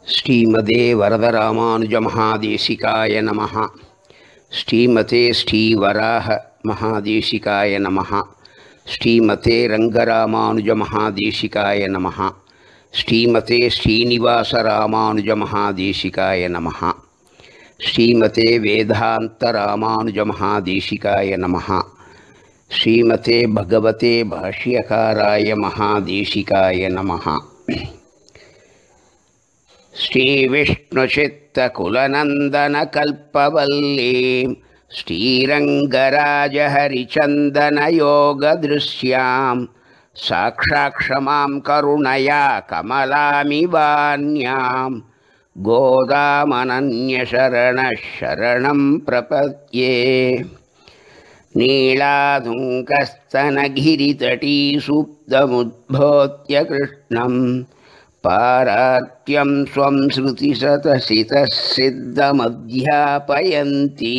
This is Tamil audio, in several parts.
ஸ்ரீமதே வரதராமானுஜமகாதேசிகாய நமः ஸ்ரீமதே ஸ்ரீவராக மகாதேசிகாய நமः ஸ்ரீமதே ரங்கராமானுஜமகாதேசிகாய நமः ஸ்ரீமதே ஸ்ரீனிவாசராமானுஜமகாதேசிகாய நமः ஸ்ரீமதே வேதாந்தராமானுஜமகாதேசிகாய நமः ஸ்ரீமதே பகவதே பாஷ்யகாராய மகாதேசிகாய நமः श्रीविष्णुचित्तकुलनन्दनकल्पवल्लीं श्रीरङ्गराजहरिचन्दनयोगदृश्यां साक्षाक्षमां करुणया कमलामिवान्यां गोदामनन्यशरणः शरणं प्रपद्ये नीलाधुङ्कस्तनगिरितटीसुप्तमुद्भोत्य कृष्णम् पारात्यं स्वं श्रुतिशतसितः सिद्धमध्यापयन्ती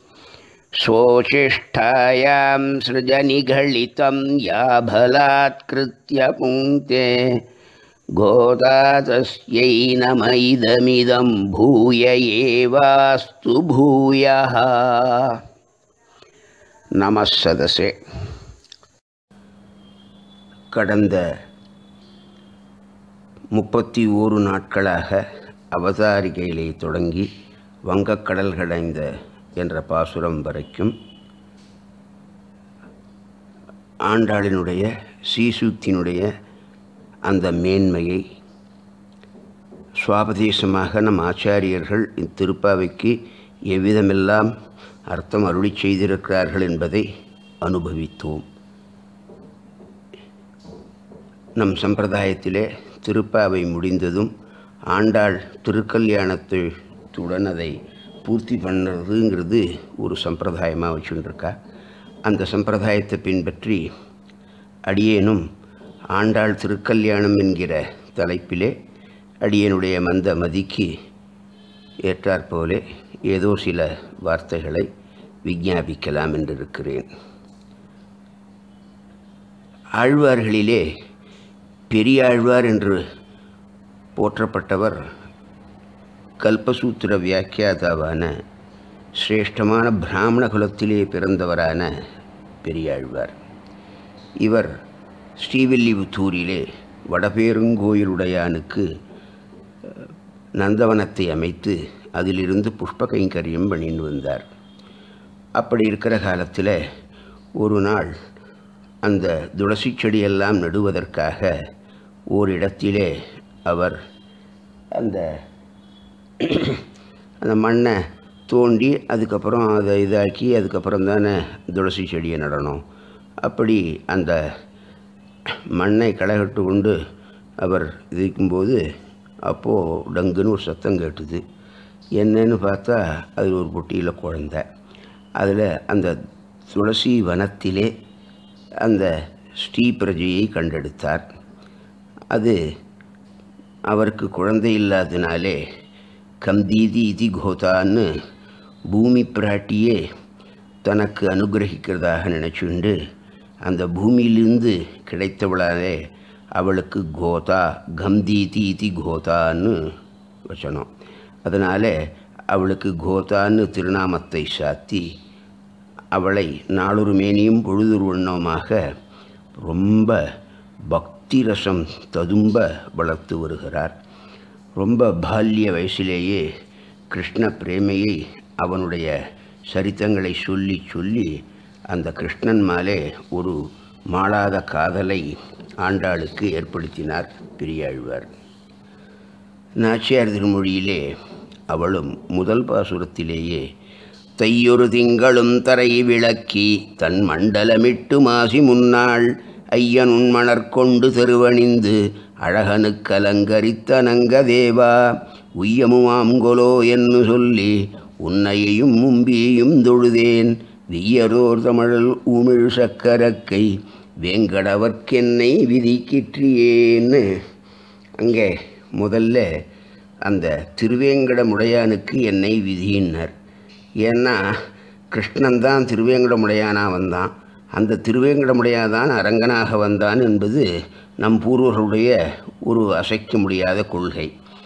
स्वोचिष्ठायां सृजनिघलितं या बलात्कृत्य पुङ्क्ते गोदा तस्यै नम इदमिदं भूय एवास्तु भूयः नमः सदसे கடந்த முப்பத்தி ஓரு நாட்களாக அவதாரிகையிலே தொடங்கி வங்கக்கடல் கடைந்த என்ற பாசுரம் வரைக்கும் ஆண்டாளினுடைய சீசூக்தியினுடைய அந்த மேன்மையை சுவாபதேசமாக நம் ஆச்சாரியர்கள் இத்திருப்பாவைக்கு எவ்விதமெல்லாம் அர்த்தம் அருளி செய்திருக்கிறார்கள் என்பதை அனுபவித்தோம் நம் சம்பிரதாயத்திலே திருப்பாவை முடிந்ததும் ஆண்டாள் திருக்கல்யாணத்துடன் அதை பூர்த்தி பண்ணுறதுங்கிறது ஒரு சம்பிரதாயமாக வச்சுருக்கா அந்த சம்பிரதாயத்தை பின்பற்றி அடியேனும் ஆண்டாள் திருக்கல்யாணம் என்கிற தலைப்பிலே அடியனுடைய மந்த மதிக்கு ஏற்றாற்போலே ஏதோ சில வார்த்தைகளை விஞ்ஞாபிக்கலாம் என்றிருக்கிறேன் ஆழ்வார்களிலே பெரியாழ்வார் என்று போற்றப்பட்டவர் கல்பசூத்திர வியாக்கியாதாவான சிரேஷ்டமான பிராமண குலத்திலே பிறந்தவரான பெரியாழ்வார் இவர் ஸ்ரீவில்லிபுத்தூரிலே வடபேருங்கோயிலுடையானுக்கு நந்தவனத்தை அமைத்து அதிலிருந்து புஷ்ப கைங்கரியம் பண்ணிட்டு வந்தார் அப்படி இருக்கிற காலத்தில் ஒரு நாள் அந்த துளசி செடியெல்லாம் நடுவதற்காக ஓரிடத்திலே அவர் அந்த அந்த மண்ணை தோண்டி அதுக்கப்புறம் அதை இதாக்கி அதுக்கப்புறம் தானே துளசி செடியை நடணும் அப்படி அந்த மண்ணை களைகட்டு கொண்டு அவர் இருக்கும்போது அப்போது டங்குன்னு ஒரு சத்தம் கேட்டுது என்னன்னு பார்த்தா அது ஒரு பொட்டியில் குழந்த அதில் அந்த துளசி வனத்திலே அந்த ஸ்ரீ பிரஜையை கண்டெடுத்தார் அது அவருக்கு குழந்தை இல்லாதனாலே கம்தீதி இதி கோதான்னு பூமி பிராட்டியே தனக்கு அனுகிரகிக்கிறதாக நினச்சுண்டு அந்த பூமியிலிருந்து கிடைத்தவளாலே அவளுக்கு கோதா கம்தீதி இதி கோதான்னு வச்சனம் அதனால் அவளுக்கு கோதான்னு திருநாமத்தை சாத்தி அவளை நாளொரு மேனியும் பொழுதொரு வண்ணமாக ரொம்ப பக்தி ரசம் ததும்ப வளர்த்து வருகிறார் ரொம்ப பால்ய வயசிலேயே கிருஷ்ண பிரேமையை அவனுடைய சரித்தங்களை சொல்லி சொல்லி அந்த கிருஷ்ணன் மேலே ஒரு மாளாத காதலை ஆண்டாளுக்கு ஏற்படுத்தினார் பெரியாழ்வார் நாச்சியார் திருமொழியிலே அவளும் முதல் பாசுரத்திலேயே தையொரு திங்களும் தரை விளக்கி தன் மண்டலமிட்டு மாசி முன்னாள் ஐயன் உண்மணற்கொண்டு தெருவணிந்து அழகனுக்கலங்கரித்தனங்க தேவா உய்யமுமாம்கொலோ என்று சொல்லி உன்னையையும் மும்பியையும் தொழுதேன் வெய்யரோர் தமிழல் உமிழ் சக்கரக்கை வேங்கடவர்க்கென்னை விதிக்கிற்றியேன்னு அங்கே முதல்ல அந்த திருவேங்கடமுடையானுக்கு என்னை விதியினர் ஏன்னா கிருஷ்ணன் தான் திருவேங்கடமுடையானாக வந்தான் அந்த திருவேங்கடமுடையாதான் அரங்கனாக வந்தான் என்பது நம் பூர்வர்களுடைய ஒரு அசைக்க முடியாத கொள்கை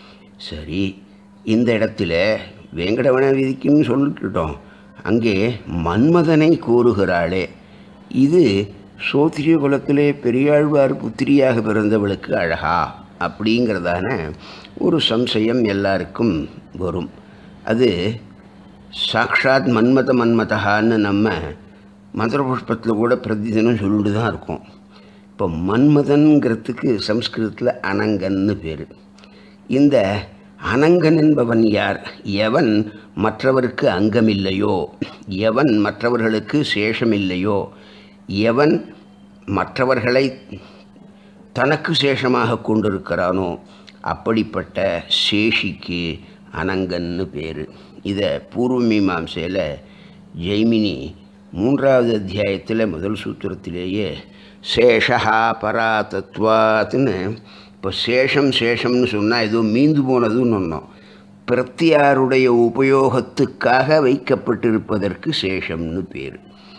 சரி இந்த இடத்துல வேங்கடவன விதிக்குன்னு சொல்லிட்டுட்டோம் அங்கே மன்மதனை கூறுகிறாளே இது சோத்திரிய குலத்திலே பெரியாழ்வார் புத்திரியாக பிறந்தவளுக்கு அழகா அப்படிங்கிறதான ஒரு சம்சயம் எல்லாருக்கும் வரும் அது சாக்ஷாத் மன்மத மன்மதஹான்னு நம்ம மந்திர புஷ்பத்தில் கூட பிரதிதினம் சொல்லிட்டு தான் இருக்கோம் இப்போ மன்மதன்கிறதுக்கு சம்ஸ்கிருதத்தில் அனங்கன்னு பேர் இந்த அனங்கன் என்பவன் யார் எவன் மற்றவருக்கு அங்கமில்லையோ எவன் மற்றவர்களுக்கு சேஷமில்லையோ எவன் மற்றவர்களை தனக்கு சேஷமாக கொண்டிருக்கிறானோ அப்படிப்பட்ட சேஷிக்கு அனங்கன்னு பேர் இதை பூர்வ மீமாம்சையில் ஜெய்மினி மூன்றாவது அத்தியாயத்தில் முதல் சூத்திரத்திலேயே சேஷா பரா தத்வாத்துன்னு இப்போ சேஷம் சேஷம்னு சொன்னால் ஏதோ மீந்து போனதுன்னு ஒன்றோம் பிரத்தியாருடைய உபயோகத்துக்காக வைக்கப்பட்டிருப்பதற்கு சேஷம்னு பேர்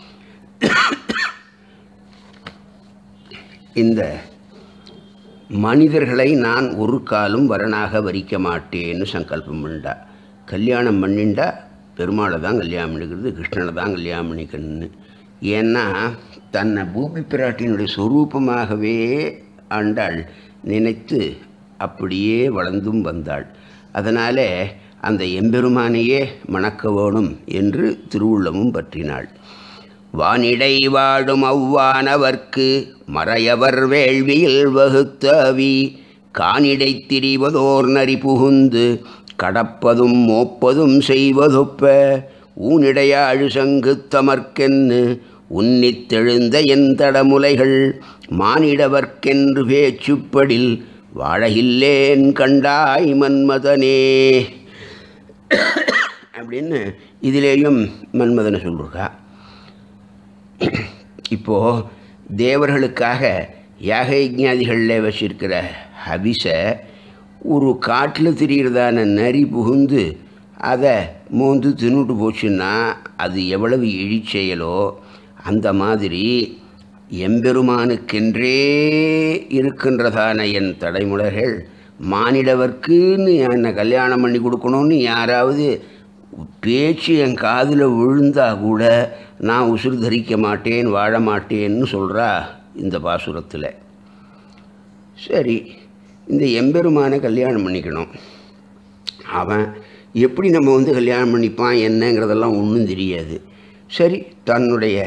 இந்த மனிதர்களை நான் ஒரு காலம் வரனாக வரிக்க மாட்டேன்னு சங்கல்பம் பண்ணிட்டா கல்யாணம் பண்ணிண்டா பெருமாளை தான் கல்யாணம் பண்ணிக்கிறது கிருஷ்ணனை தான் கல்யாணம் பண்ணிக்கணும்னு ஏன்னா தன்னை பூமி பிராட்டியினுடைய சொரூபமாகவே ஆண்டாள் நினைத்து அப்படியே வளர்ந்தும் வந்தாள் அதனால் அந்த எம்பெருமானையே மணக்க வேணும் என்று திருவுள்ளமும் பற்றினாள் வானிடை வாழும் அவ்வானவர்க்கு மறையவர் வேள்வியில் வகுத்தவி காணிடை திரிவதோர் நரி புகுந்து கடப்பதும் மோப்பதும் செய்வதொப்ப ஊனிடையாழு சங்கு தமர்க்கென்னு உன்னித்தெழுந்த என் தடமுலைகள் மானிடவர்க்கென்று பேச்சுப்படில் வாழகில்லேன் கண்டாய் மன்மதனே அப்படின்னு இதிலேயும் மன்மதனை சொல்லிருக்கா இப்போது தேவர்களுக்காக யாக யஜ்ஞாதிகளில் வச்சிருக்கிற ஹவிசை ஒரு காட்டில் திரிகிறதான நரி புகுந்து அதை மோந்து தின்னுட்டு போச்சுன்னா அது எவ்வளவு இழிச்செயலோ அந்த மாதிரி எம்பெருமானுக்கென்றே இருக்கின்றதான என் தடைமுறைகள் மானிடவர்க்குன்னு என்னை கல்யாணம் பண்ணி கொடுக்கணும்னு யாராவது பேச்சு என் காதில் விழுந்தா கூட நான் உசுறு தரிக்க மாட்டேன் வாழ மாட்டேன்னு சொல்கிறா இந்த பாசுரத்தில் சரி இந்த எம்பெருமானை கல்யாணம் பண்ணிக்கணும் அவன் எப்படி நம்ம வந்து கல்யாணம் பண்ணிப்பான் என்னங்கிறதெல்லாம் ஒன்றும் தெரியாது சரி தன்னுடைய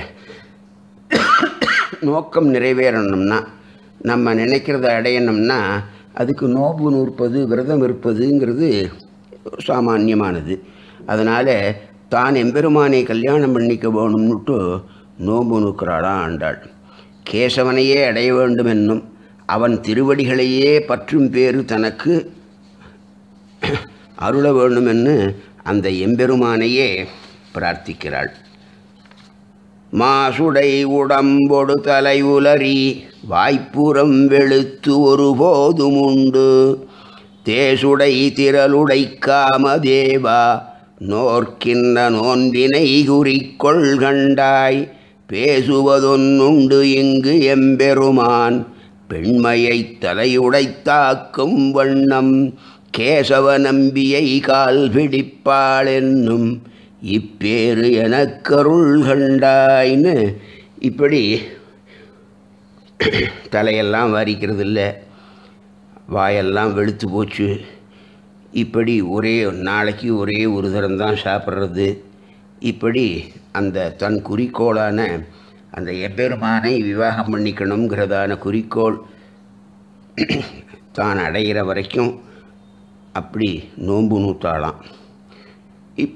நோக்கம் நிறைவேறணும்னா நம்ம நினைக்கிறத அடையணும்னா அதுக்கு நோன்பு நூற்பது விரதம் இருப்பதுங்கிறது சாமானியமானது அதனால் தான் எம்பெருமானை கல்யாணம் பண்ணிக்க வேணும்னுட்டு நோன்பு நூக்கிறாளாம் ஆண்டாள் கேசவனையே அடைய வேண்டும் என்னும் அவன் திருவடிகளையே பற்றும் பேறு தனக்கு அருள வேண்டுமென்னு அந்த எம்பெருமானையே பிரார்த்திக்கிறாள் மாசுடை உடம்பொடு தலை உலரி வாய்ப்புறம் வெளுத்து ஒருபோதும் உண்டு தேசுடை திரளுடை காமதேவா நோர்க்கின்ற நோன்பினை குறிக்கொள் கண்டாய் பேசுவதொன்னுண்டு இங்கு எம்பெருமான் பெண்மையை தலையுடைத்தாக்கும் வண்ணம் கேசவ நம்பியை கால் பிடிப்பாள் என்னும் இப்பேறு எனக்கருள் கண்டாய்ன்னு இப்படி தலையெல்லாம் வாரிக்கிறது இல்லை வாயெல்லாம் வெளுத்து போச்சு இப்படி ஒரே நாளைக்கு ஒரே ஒரு தரம் தான் சாப்பிட்றது இப்படி அந்த தன் குறிக்கோளான அந்த எப்பெருமானை விவாகம் பண்ணிக்கணுங்கிறதான குறிக்கோள் தான் அடைகிற வரைக்கும் அப்படி நோன்பு நூத்தாளாம் இப்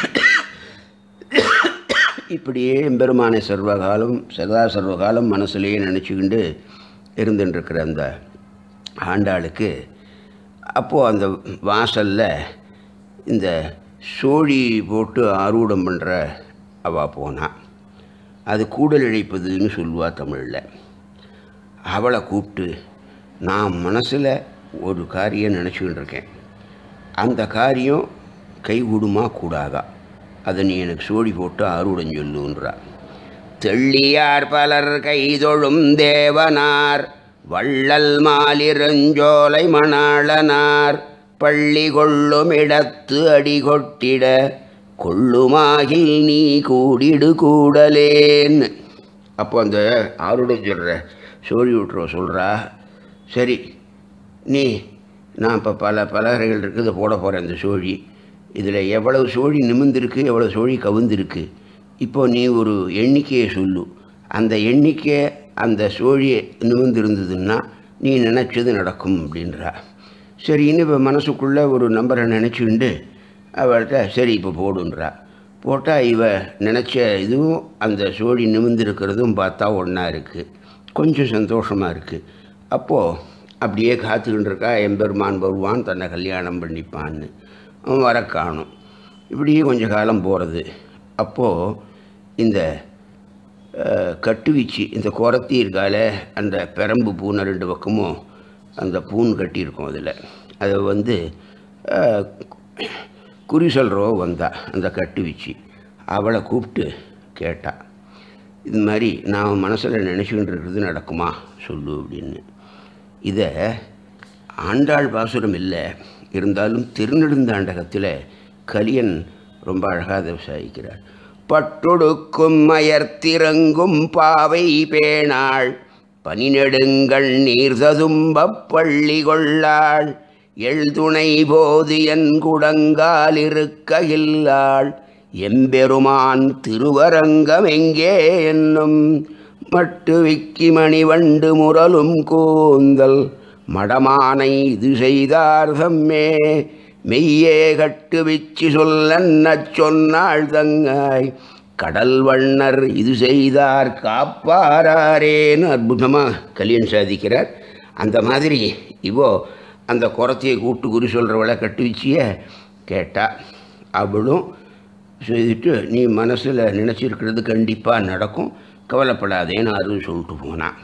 இப்படியே எம்பெருமானை சர்வகாலம் சதா சர்வகாலம் மனசுலேயே நினச்சிக்கிண்டு இருந்துட்டுருக்கிற அந்த ஆண்டாளுக்கு அப்போது அந்த வாசலில் இந்த சோழி போட்டு ஆரூடம் பண்ணுற அவா போனா அது கூடல் இழைப்பதுன்னு சொல்லுவா தமிழில் அவளை கூப்பிட்டு நான் மனசில் ஒரு காரியம் நினச்சிக்கிட்டு இருக்கேன் அந்த காரியம் கைகூடுமா கூடாதா அதை நீ எனக்கு சோடி போட்டு ஆரூடம் சொல்லுன்றா தெள்ளியார் பலர் கைதொழும் தேவனார் வள்ளல் மாலிரஞ்சோலை மணாளனார் பள்ளி கொள்ளும் இடத்து அடி கொட்டிட கொள்ளுமாகில் நீ கூடிடு கூடலேன்னு அப்போ அந்த ஆருடம் சொல்கிற சோழி விட்டுருவ சொல்கிறா சரி நீ நான் இப்போ பல பலகரைகள் இருக்குது போட போகிறேன் இந்த சோழி இதில் எவ்வளவு சோழி நிமிர்ந்திருக்கு எவ்வளவு சோழி கவுந்திருக்கு இப்போ நீ ஒரு எண்ணிக்கையை சொல்லு அந்த எண்ணிக்கை அந்த சோழி நிமிர்ந்திருந்ததுன்னா நீ நினச்சது நடக்கும் அப்படின்றா சரின்னு இப்போ மனசுக்குள்ளே ஒரு நம்பரை நினச்சிக்கிண்டு அவள்கிட்ட சரி இப்போ போடுன்றா போட்டால் இவ நினச்ச இதுவும் அந்த சோழி நிமிர்ந்திருக்கிறதும் பார்த்தா ஒன்றா இருக்குது கொஞ்சம் சந்தோஷமாக இருக்குது அப்போது அப்படியே காத்துக்கிட்டு இருக்கா எம்பெருமான் வருவான் தன்னை கல்யாணம் பண்ணிப்பான்னு அவன் வர காணும் இப்படியே கொஞ்ச காலம் போகிறது அப்போது இந்த அஹ், கட்டுவீச்சு இந்த குரத்தி இருக்கால அந்த பெரம்பு பூனை ரெண்டு பக்கமும் அந்த பூன் கட்டியிருக்கும் அதில் அதை வந்து அஹ், குறி சொல்கிறவ வந்தா அந்த கட்டுவீச்சு அவளை கூப்பிட்டு கேட்டா இது மாதிரி நான் மனசில் நினச்சிக்கிட்டு இருக்கிறது நடக்குமா சொல்லு அப்படின்னு இதை ஆண்டாள் பாசுரம் இல்லை இருந்தாலும் திருநெடுந்தாண்டகத்தில் கலியன் ரொம்ப அழகாக அதை விசாரிக்கிறார் பட்டொடுக்கும் மயர்த்திறங்கும் பாவை பேணாள் பனிநெடுங்கள் நீர் ததும்பப் பள்ளி கொள்ளாள் எழுதுணை போது என் குடங்கால் இருக்கையில்லாள் எம்பெருமான் திருவரங்கம் எங்கே என்னும் மட்டு விக்கி மணிவண்டு முரலும் கூந்தல் மடமானை இது செய்தார் தம்மே மெய்யே கட்டு விச்சி சொல்லன்னச் சொன்னாள் தங்காய் கடல் வண்ணர் இது செய்தார் காப்பாரேன்னு அற்புதமாக கல்யாணம் சாதிக்கிறார் அந்த மாதிரி இவோ அந்த குரத்தையை கூட்டு குறி சொல்கிறவளை கட்டு வச்சிய கேட்டா அவளும் செய்துட்டு நீ மனசில் நினச்சிருக்கிறது கண்டிப்பாக நடக்கும் கவலைப்படாதேன்னு அருள் சொல்லிட்டு போனான்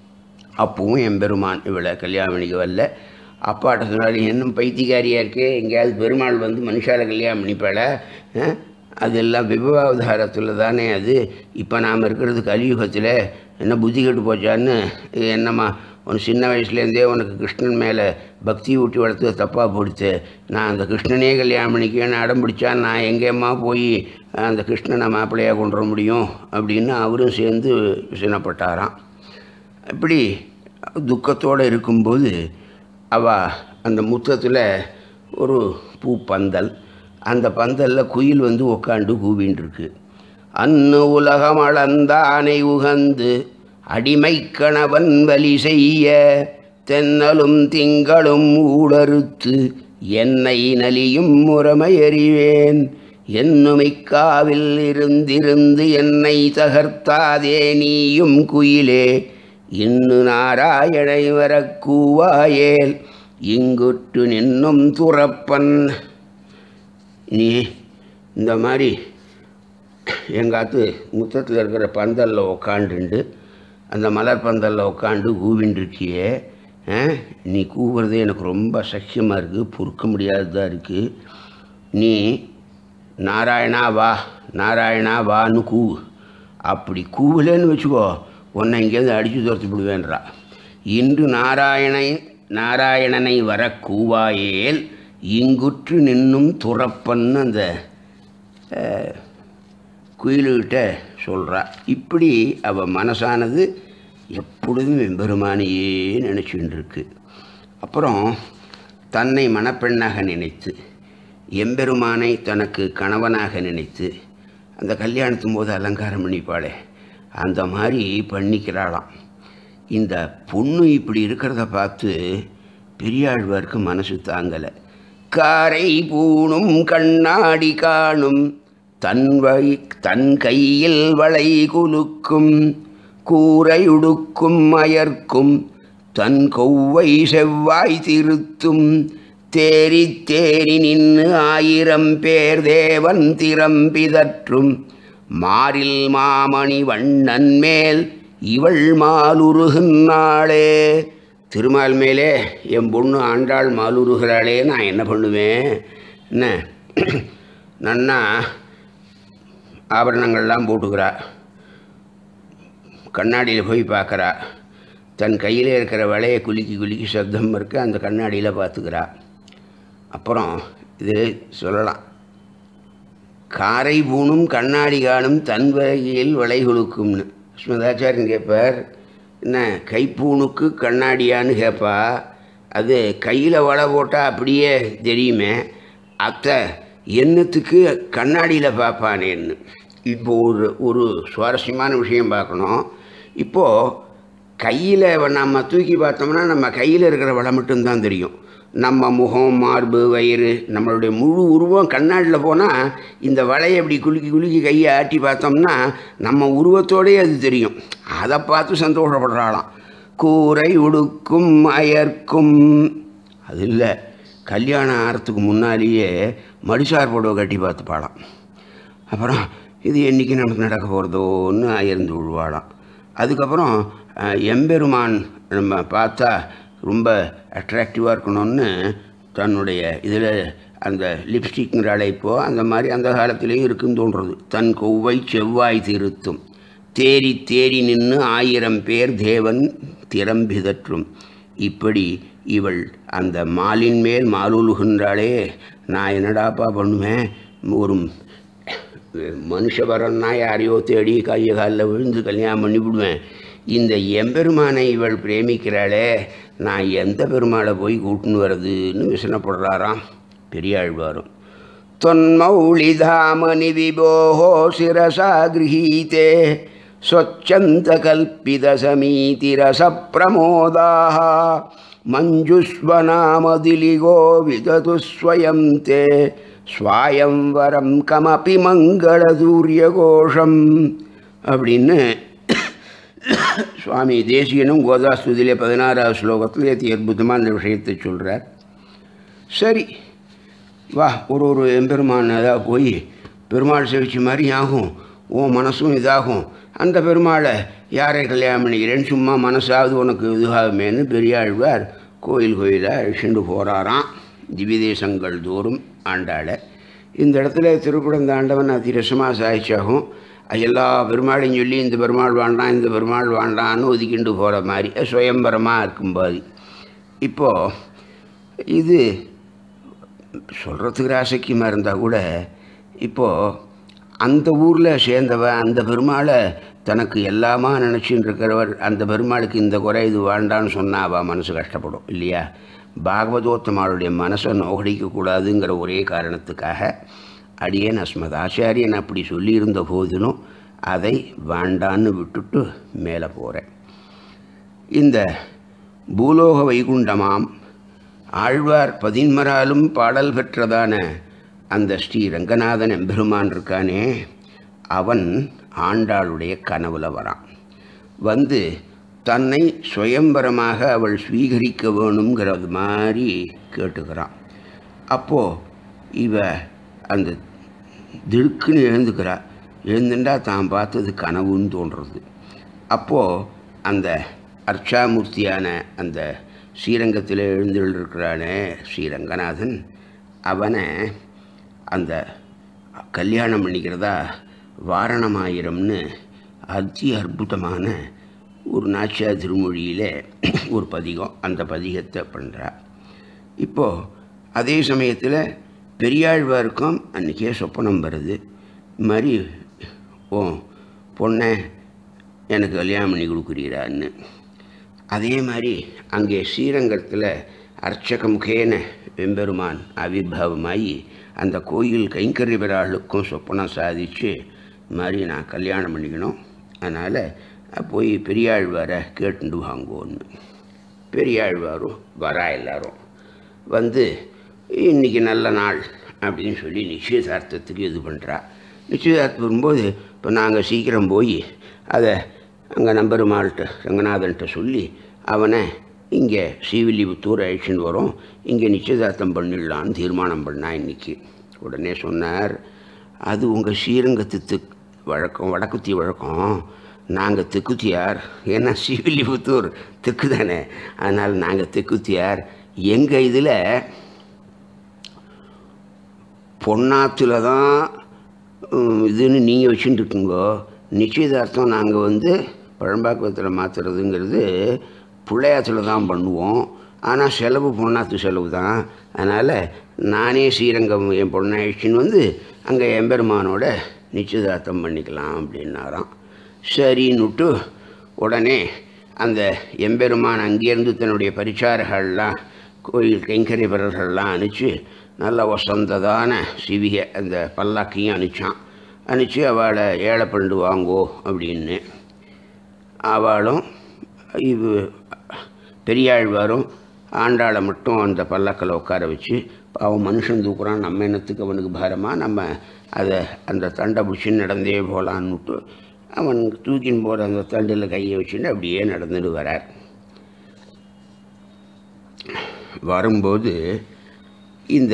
அப்பவும் எம்பெருமான் இவளை கல்யாணம் வரல அப்பாட்ட சொன்னாலும் இன்னும் பைத்தியக்காரியாக இருக்கே எங்கேயாவது பெருமாள் வந்து மனுஷால கல்யாணம் பண்ணிப்பாள அஹ்? அதெல்லாம் விபவாவதாரத்தில் தானே அது இப்போ நாம் இருக்கிறது கலியுகத்தில் என்ன புத்தி கெட்டு போச்சான்னு இது என்னம்மா உன் சின்ன வயசுலேருந்தே உனக்கு கிருஷ்ணன் மேலே பக்தி ஊட்டி வளர்த்து தப்பாக போடுத்து நான் அந்த கிருஷ்ணனே கல்யாணம் பண்ணிக்கேன்னு அடம் பிடிச்சா நான் எங்கேம்மா போய் அந்த கிருஷ்ணனை மாப்பிள்ளையாக கொண்டு வர முடியும் அப்படின்னு அவரும் சேர்ந்து சினப்பட்டாராம் இப்படி துக்கத்தோடு இருக்கும்போது அவ அந்த முத்தத்தில் ஒரு பூ பந்தல் அந்த பந்தலில் குயில் வந்து உக்காண்டு கூவின்னு இருக்கு அன்னு உலகம் அளந்தானை உகந்து அடிமை கணவன் வலி செய்ய தென்னலும் திங்களும் ஊடறுத்து என்னை நலியும் முறைமை அறிவேன் என்னுமிக்காவில் இருந்திருந்து என்னை தகர்த்தாதே நீயும் குயிலே இன்னு நாராயணை வரக் கூவாயேல் இங்குற்று நின்னும் துறப்பன் நீ இந்த மாதிரி எங்காத்து முத்தத்தில் இருக்கிற பந்தலில் உக்காண்டுண்டு அந்த மலர் பந்தலில் உட்காந்து கூவின்னு இருக்கியே ஆ? நீ கூவுறது எனக்கு ரொம்ப சக்கியமாக இருக்குது பொறுக்க முடியாததாக இருக்குது நீ நாராயணா வா நாராயணா வான்னு கூவு அப்படி கூவலேன்னு வச்சுக்கோ உன்னை இங்கேருந்து அடித்து துரத்தி விடுவேன்றா இன்று நாராயணை நாராயணனை வர கூவாயேல் இங்குற்று நின்னும் துறப்பன்னு அந்த அஹ், குயிலுகிட்ட சொல்கிறா இப்படி அவள் மனசானது எப்பொழுதும் எம்பெருமானையே நினச்சின்னு இருக்கு அப்புறம் தன்னை மணப்பெண்ணாக நினைத்து எம்பெருமானை தனக்கு கணவனாக நினைத்து அந்த கல்யாணத்தும் போது அலங்காரம் பண்ணிப்பாளே அந்த மாதிரி பண்ணிக்கிறாளாம் இந்த பொண்ணு இப்படி இருக்கிறத பார்த்து பெரியாழ்வாருக்கு மனசு தாங்கலை காரை பூணும் கண்ணாடி காணும் தன் வை தன் கையில் வளை குலுக்கும் கூரையுடுக்கும் அயர்க்கும் தன் கொவ்வை செவ்வாய் திருத்தும் தேறி தேறி நின்று ஆயிரம் பேர் தேவன் திறம்பிதற்றும் மாரில் மாமணி வண்ணன் மேல் இவள் மாலுருகுன்னாளே திருமால் மேலே என் பொண்ணு ஆண்டாள் மாலுருகிறாளே நான் என்ன பண்ணுவேன் என்ன நன்னா ஆபரணங்கள்லாம் போட்டுக்கிறா கண்ணாடியில் போய் பார்க்குறா தன் கையில் இருக்கிற வலையை குலுக்கி குலுக்கி சப்தம் இருக்க அந்த கண்ணாடியில் பார்த்துக்கிறா அப்புறம் இது சொல்லலாம் காரை பூணும் கண்ணாடி காணும் தன் வகையில் விலை கொடுக்கும்னு ஸ்மிதாச்சாரியன் கேட்பார் என்ன கைப்பூணுக்கு கண்ணாடியான்னு கேட்பா அது கையில் வலை போட்டால் அப்படியே தெரியுமே அத்தை என்னத்துக்கு கண்ணாடியில் பார்ப்பானேன்னு இப்போ ஒரு ஒரு சுவாரஸ்யமான விஷயம் பார்க்கணும் இப்போது கையில் நம்ம தூக்கி பார்த்தோம்னா நம்ம கையில் இருக்கிற வலை மட்டும்தான் தெரியும் நம்ம முகம் மார்பு வயிறு நம்மளுடைய முழு உருவம் கண்ணாடியில் போனால் இந்த வலையை அப்படி குலுக்கி குலுக்கி கையை ஆட்டி பார்த்தோம்னா நம்ம உருவத்தோடயே அது தெரியும் அதை பார்த்து சந்தோஷப்படுறாளாம் கூரை உடுக்கும் அயர்க்கும் அது இல்லை கல்யாணம் ஆகிறதுக்கு முன்னாலேயே மடிசார் புடவை கட்டி பார்த்து பாடாம் அப்புறம் இது என்றைக்கு நமக்கு நடக்க போகிறதோன்னு அயர்ந்து விழுவாளாம் அதுக்கப்புறம் அஹ், எம்பெருமான் நம்ம பார்த்தா ரொம்ப அட்ராக்டிவாக இருக்கணும்னு தன்னுடைய இதில் அந்த லிப்ஸ்டிக்ங்கிற அழைப்போ அந்த மாதிரி அந்த காலத்திலையும் இருக்குன்னு தோன்றுறது தன் கொவ்வை செவ்வாய் திருத்தும் தேறி தேறி நின்று ஆயிரம் பேர் தேவன் திறம்பிதற்றும் இப்படி இவள் அந்த மாலின் மேல் மாலுலுகின்றாளே நான் என்னடாப்பா பண்ணுவேன் ஒரு மனுஷவரன்னா யாரையோ தேடி கையை காலில் விழுந்து கல்யாணம் பண்ணிவிடுவேன் இந்த எம்பெருமானை இவள் பிரேமிக்கிறாளே நான் எந்த பெருமாளை போய் கூட்டுன்னு வர்றதுன்னு விசனப்படுறாராம் பெரியாழ்வாரும் தொன்மௌளிதாமணி விபோஹோ சிரசா गृहीते स्वच्छन्तकल्पितसमीतिरसप्रमोदाः मञ्जुष्वनामदिलिगो विदतु स्वयं ते स्वायंवरं कमपि மங்களதூரியகோஷம் அப்படின்னு சுவாமி தேசியனும் கோதாஸ்துதியிலே பதினாறாவது ஸ்லோகத்தில் அதி அற்புதமாக அந்த விஷயத்தை சொல்கிறார் சரி வா ஒரு ஒரு எம்பெருமான் ஏதாவது போய் பெருமாள் சேவிச்ச மாதிரி ஆகும் உன் மனசும் இதாகும் அந்த பெருமாளை யாரை கல்யாணம் பண்ணிக்கிறேன்னு சும்மா மனசாவது உனக்கு இதுவாகுமேன்னு பெரியாழ்வார் கோயில் கோயிலாக அழிச்சுண்டு போகிறாராம் திவ்யதேசங்கள் தோறும் ஆண்டாளை இந்த இடத்துல திருக்குடந்த ஆண்டவன் அதிரசமாக சாய்ச்சாகும் எல்லா பெருமாளையும் சொல்லி இந்த பெருமாள் வேண்டாம் இந்த பெருமாள் வேண்டான்னு ஒதுக்கிண்டு போகிற மாதிரி சுயம்பரமாக இருக்கும்போது இப்போது இது சொல்கிறதுக்கு ராசக்கியமாக இருந்தால் கூட இப்போது அந்த ஊரில் சேர்ந்தவ அந்த பெருமாளை தனக்கு எல்லாமா நினச்சின்னு இருக்கிறவர் அந்த பெருமாளுக்கு இந்த குறை இது வேண்டான்னு சொன்னா அவள் மனசு கஷ்டப்படும் இல்லையா பாகவதோத்தமாளுடைய மனசை நோகடிக்கக்கூடாதுங்கிற ஒரே காரணத்துக்காக அடியேன் அஸ்மத் ஆச்சாரியன் அப்படி சொல்லியிருந்த போதிலும் அதை வேண்டான்னு விட்டுட்டு மேலே போகிறேன் இந்த பூலோக வைகுண்டமாம் ஆழ்வார் பதின்மராலும் பாடல் பெற்றதான அந்த ஸ்ரீ ரங்கநாதன் எம்பெருமான் இருக்கானே அவன் ஆண்டாளுடைய கனவுல வரான் வந்து தன்னை சுயம்பரமாக அவள் ஸ்வீகரிக்க வேணுங்கிறது மாதிரி கேட்டுக்கிறான் அப்போது இவ அந்த திடுக்குன்னு எழுந்துக்கிறா எழுந்துண்டா தான் பார்த்தது கனவுன்னு தோன்றுறது அப்போது அந்த அர்ச்சாமூர்த்தியான அந்த ஸ்ரீரங்கத்தில் எழுந்திருக்கிறானே ஸ்ரீரங்கநாதன் அவனை அந்த கல்யாணம் பண்ணிக்கிறதா வாரணமாயிரம்னு அதி அற்புதமான ஒரு நாச்சியார் திருமொழியில் ஒரு பதிகம் அந்த பதிகத்தை பண்ணுறா இப்போது அதே சமயத்தில் பெரியாழ்வாருக்கும் அன்றைக்கே சொப்பனம் வருது இது மாதிரி ஓ பொண்ணை எனக்கு கல்யாணம் பண்ணி கொடுக்குறீரான்னு அதே மாதிரி அங்கே ஸ்ரீரங்கத்தில் அர்ச்சக முகேன வெம்பெருமான் ஆவிர்வாவமாகி அந்த கோயில் கைங்கரிய பெறாளுக்கும் சொப்பனம் சாதித்து இது மாதிரி நான் கல்யாணம் பண்ணிக்கணும் அதனால் போய் பெரியாழ்வாரை கேட்டுண்டு வாங்குவோன்னு பெரியாழ்வாரும் வரா எல்லாரும் வந்து இன்றைக்கி நல்ல நாள் அப்படின்னு சொல்லி நிச்சயதார்த்தத்துக்கு இது பண்ணுறா நிச்சயதார்த்தம் வரும்போது இப்போ நாங்கள் சீக்கிரம் போய் அதை அங்கே நம்பெருமாள்கிட்ட ரங்கநாதன்கிட்ட சொல்லி அவனை இங்கே ஸ்ரீவில்லிபுத்தூர் அழிச்சின்னு வரோம் இங்கே நிச்சயதார்த்தம் பண்ணிடலான்னு தீர்மானம் பண்ணா இன்னைக்கு உடனே சொன்னார் அது உங்கள் ஸ்ரீரங்கத்து திக் வழக்கம் வடக்குத்தி வழக்கம் நாங்கள் தெக்குத்தியார் ஏன்னா ஸ்ரீவில்லிபுத்தூர் தெற்கு தானே அதனால் நாங்கள் தெக்குத்தியார் எங்கள் இதில் பொன்னாத்துல தான் உம், இதுன்னு நீங்கள் வச்சுட்டு இருக்கீங்கோ நிச்சயதார்த்தம் நாங்கள் வந்து பழம்பாக்குவத்தில் மாற்றுறதுங்கிறது பிள்ளையாத்துல தான் பண்ணுவோம் ஆனால் செலவு பொண்ணாத்து செலவு தான் அதனால் நானே ஸ்ரீரங்கம் என் பொண்ணை அழிச்சின்னு வந்து அங்கே எம்பெருமானோட நிச்சயதார்த்தம் பண்ணிக்கலாம் அப்படின்னாராம் சரின்னுட்டு உடனே அந்த எம்பெருமான் அங்கேருந்து தன்னுடைய பரிச்சாரர்கள்லாம் கோயில் கைங்கரிபரர்கள்லாம் அனுப்பிச்சு நல்ல வசந்ததான சிவிகை அந்த பல்லாக்கையும் அனுப்பிச்சான் அனுப்பிச்சு அவளை ஏழை பண்டு வாங்கோ அப்படின்னு அவளும் இது பெரியாழ்வாரும் ஆண்டாளை மட்டும் அந்த பல்லக்கில் உட்கார வச்சு அவன் மனுஷன் தூக்குறான் நம்ம என்னத்துக்கு அவனுக்கு பாரமாக நம்ம அதை அந்த தண்டை பிடிச்சின்னு நடந்தே போகலான்னுட்டு அவன் தூக்கின்னு போகிற அந்த தண்டில் கையை வச்சுட்டு அப்படியே நடந்துட்டு வரார் வரும்போது இந்த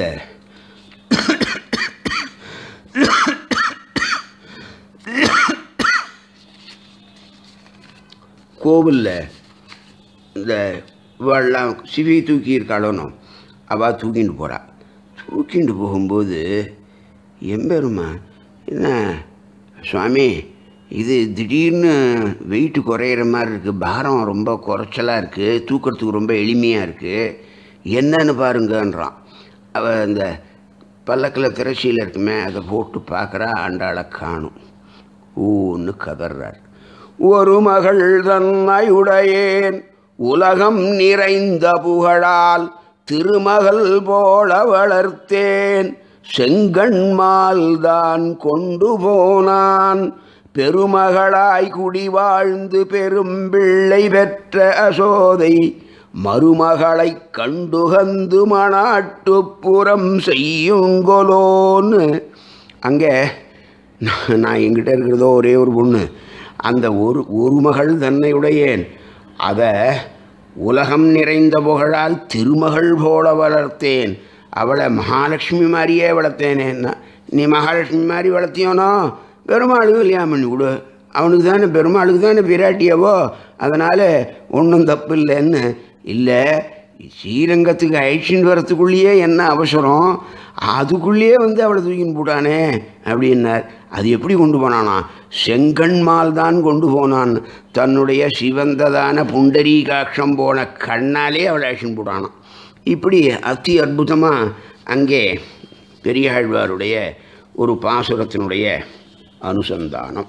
கோவிலில் இந்த இவெல்லாம் சிவி தூக்கி இருக்காளோனோ அவள் தூக்கிட்டு போகிறா தூக்கிட்டு போகும்போது எம்பெருமா என்ன சுவாமி இது திடீர்னு வெயிட் குறையிற மாதிரி இருக்குது பாரம் ரொம்ப குறைச்சலாக இருக்குது தூக்கிறதுக்கு ரொம்ப எளிமையாக இருக்குது என்னன்னு பாருங்கன்றான் அவள் அந்த பல்லக்கில் திரைச்சியில் இருக்குமே அதை போட்டு பார்க்குறா ஆண்டாளை காணும் ஊன்னு கதறார் ஒரு மகள் தன்னையுடையேன் உலகம் நிறைந்த புகழால் திருமகள் போல வளர்த்தேன் செங்கண்மால் தான் கொண்டு போனான் பெருமகளாய் குடி வாழ்ந்து பெரும் பிள்ளை பெற்ற அசோதை மருமகளை கண்டுகந்து மணாட்டுப்புறம் செய்யுங்கொலோன்னு அங்கே நான் நான் என்கிட்ட இருக்கிறதோ ஒரே ஒரு பொண்ணு அந்த ஒரு ஒரு மகள் தன்னை உடையேன் அதை உலகம் நிறைந்த புகழால் திருமகள் போல வளர்த்தேன் அவளை மகாலட்சுமி மாதிரியே வளர்த்தேனேன்னா நீ மகாலட்சுமி மாதிரி வளர்த்தியோனோ பெருமாளுக்கு கல்யாணம் பண்ணி கொடு அவனுக்கு தானே பெருமாளுக்கு தானே பிராட்டியவோ அதனால் ஒன்றும் தப்பு இல்லைன்னு இல்லை ஸ்ரீரங்கத்துக்கு அழிச்சின்னு வரத்துக்குள்ளேயே என்ன அவசரம் அதுக்குள்ளேயே வந்து அவளை தூக்கின்னு போட்டானே அப்படின்னார் அது எப்படி கொண்டு போனானா செங்கண்மால் தான் கொண்டு போனான் தன்னுடைய சிவந்ததான புண்டரீகாட்சம் போன கண்ணாலே அவளை அழிச்சின்னு போட்டானான் இப்படி அதி அற்புதமாக அங்கே பெரியாழ்வாருடைய ஒரு பாசுரத்தினுடைய அனுசந்தானம்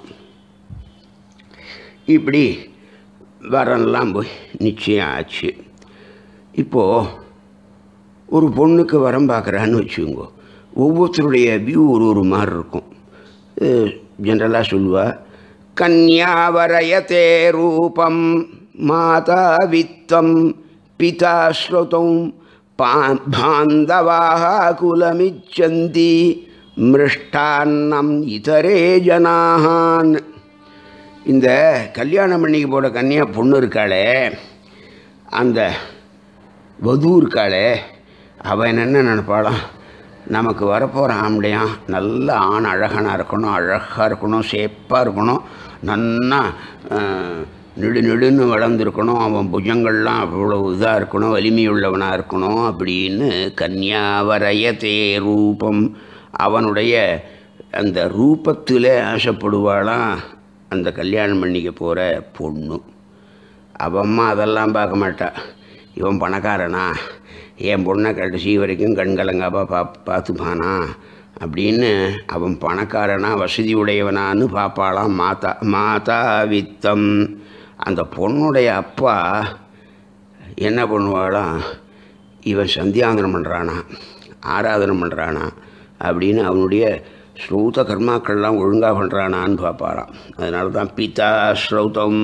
இப்படி வரன்லாம் போய் நிச்சயம் ஆச்சு இப்போது ஒரு பொண்ணுக்கு வரம் பார்க்குறான்னு வச்சுக்கோங்க ஒவ்வொருத்தருடைய வியூ ஒரு ஒரு மாதிரி இருக்கும் ஜென்ரலாக சொல்லுவா கன்யாவரயத்தே ரூபம் மாதா வித்தம் பிதா ஸ்ருதம் பா பாந்தவாக குலமிச்சந்தி மிருஷ்டான்னம் இதரே ஜனாகான் இந்த கல்யாணம் பண்ணிக்கு போட கன்னியா பொண்ணு இருக்காளே அந்த வது இருக்காளே அவன் என்னென்ன நினைப்பாளாம் நமக்கு வரப்போகிற ஆம்பளையான் நல்ல ஆண் அழகானாக இருக்கணும் அழகாக இருக்கணும் சேப்பாக இருக்கணும் நன்னா அஹ், நெடு நெடுன்னு வளர்ந்துருக்கணும் அவன் புஜங்கள்லாம் அவ்வளோ இதாக இருக்கணும் வலிமையுள்ளவனாக இருக்கணும் அப்படின்னு கன்யாவரையத்தே ரூபம் அவனுடைய அந்த ரூபத்தில் ஆசைப்படுவாளாம் அந்த கல்யாணம் பண்ணிக்க போகிற பொண்ணு அவன் அம்மா அதெல்லாம் பார்க்க மாட்டா இவன் பணக்காரனா என் பொண்ணை கடைசி வரைக்கும் கண்கலங்காப்பா பா பார்த்துப்பானா அப்படின்னு அவன் பணக்காரனா வசதி உடையவனான்னு பார்ப்பாளாம் மாதா மாதா வித்தம் அந்த பொண்ணுடைய அப்பா என்ன பண்ணுவாளாம் இவன் சந்தியாந்தனம் பண்ணுறானா ஆராதனை பண்ணுறானா அப்படின்னு அவனுடைய ஸ்ரௌத கர்மாக்கள்லாம் ஒழுங்காக பண்ணுறானான்னு பார்ப்பாராம் அதனால தான் பிதா ஸ்ரௌதம்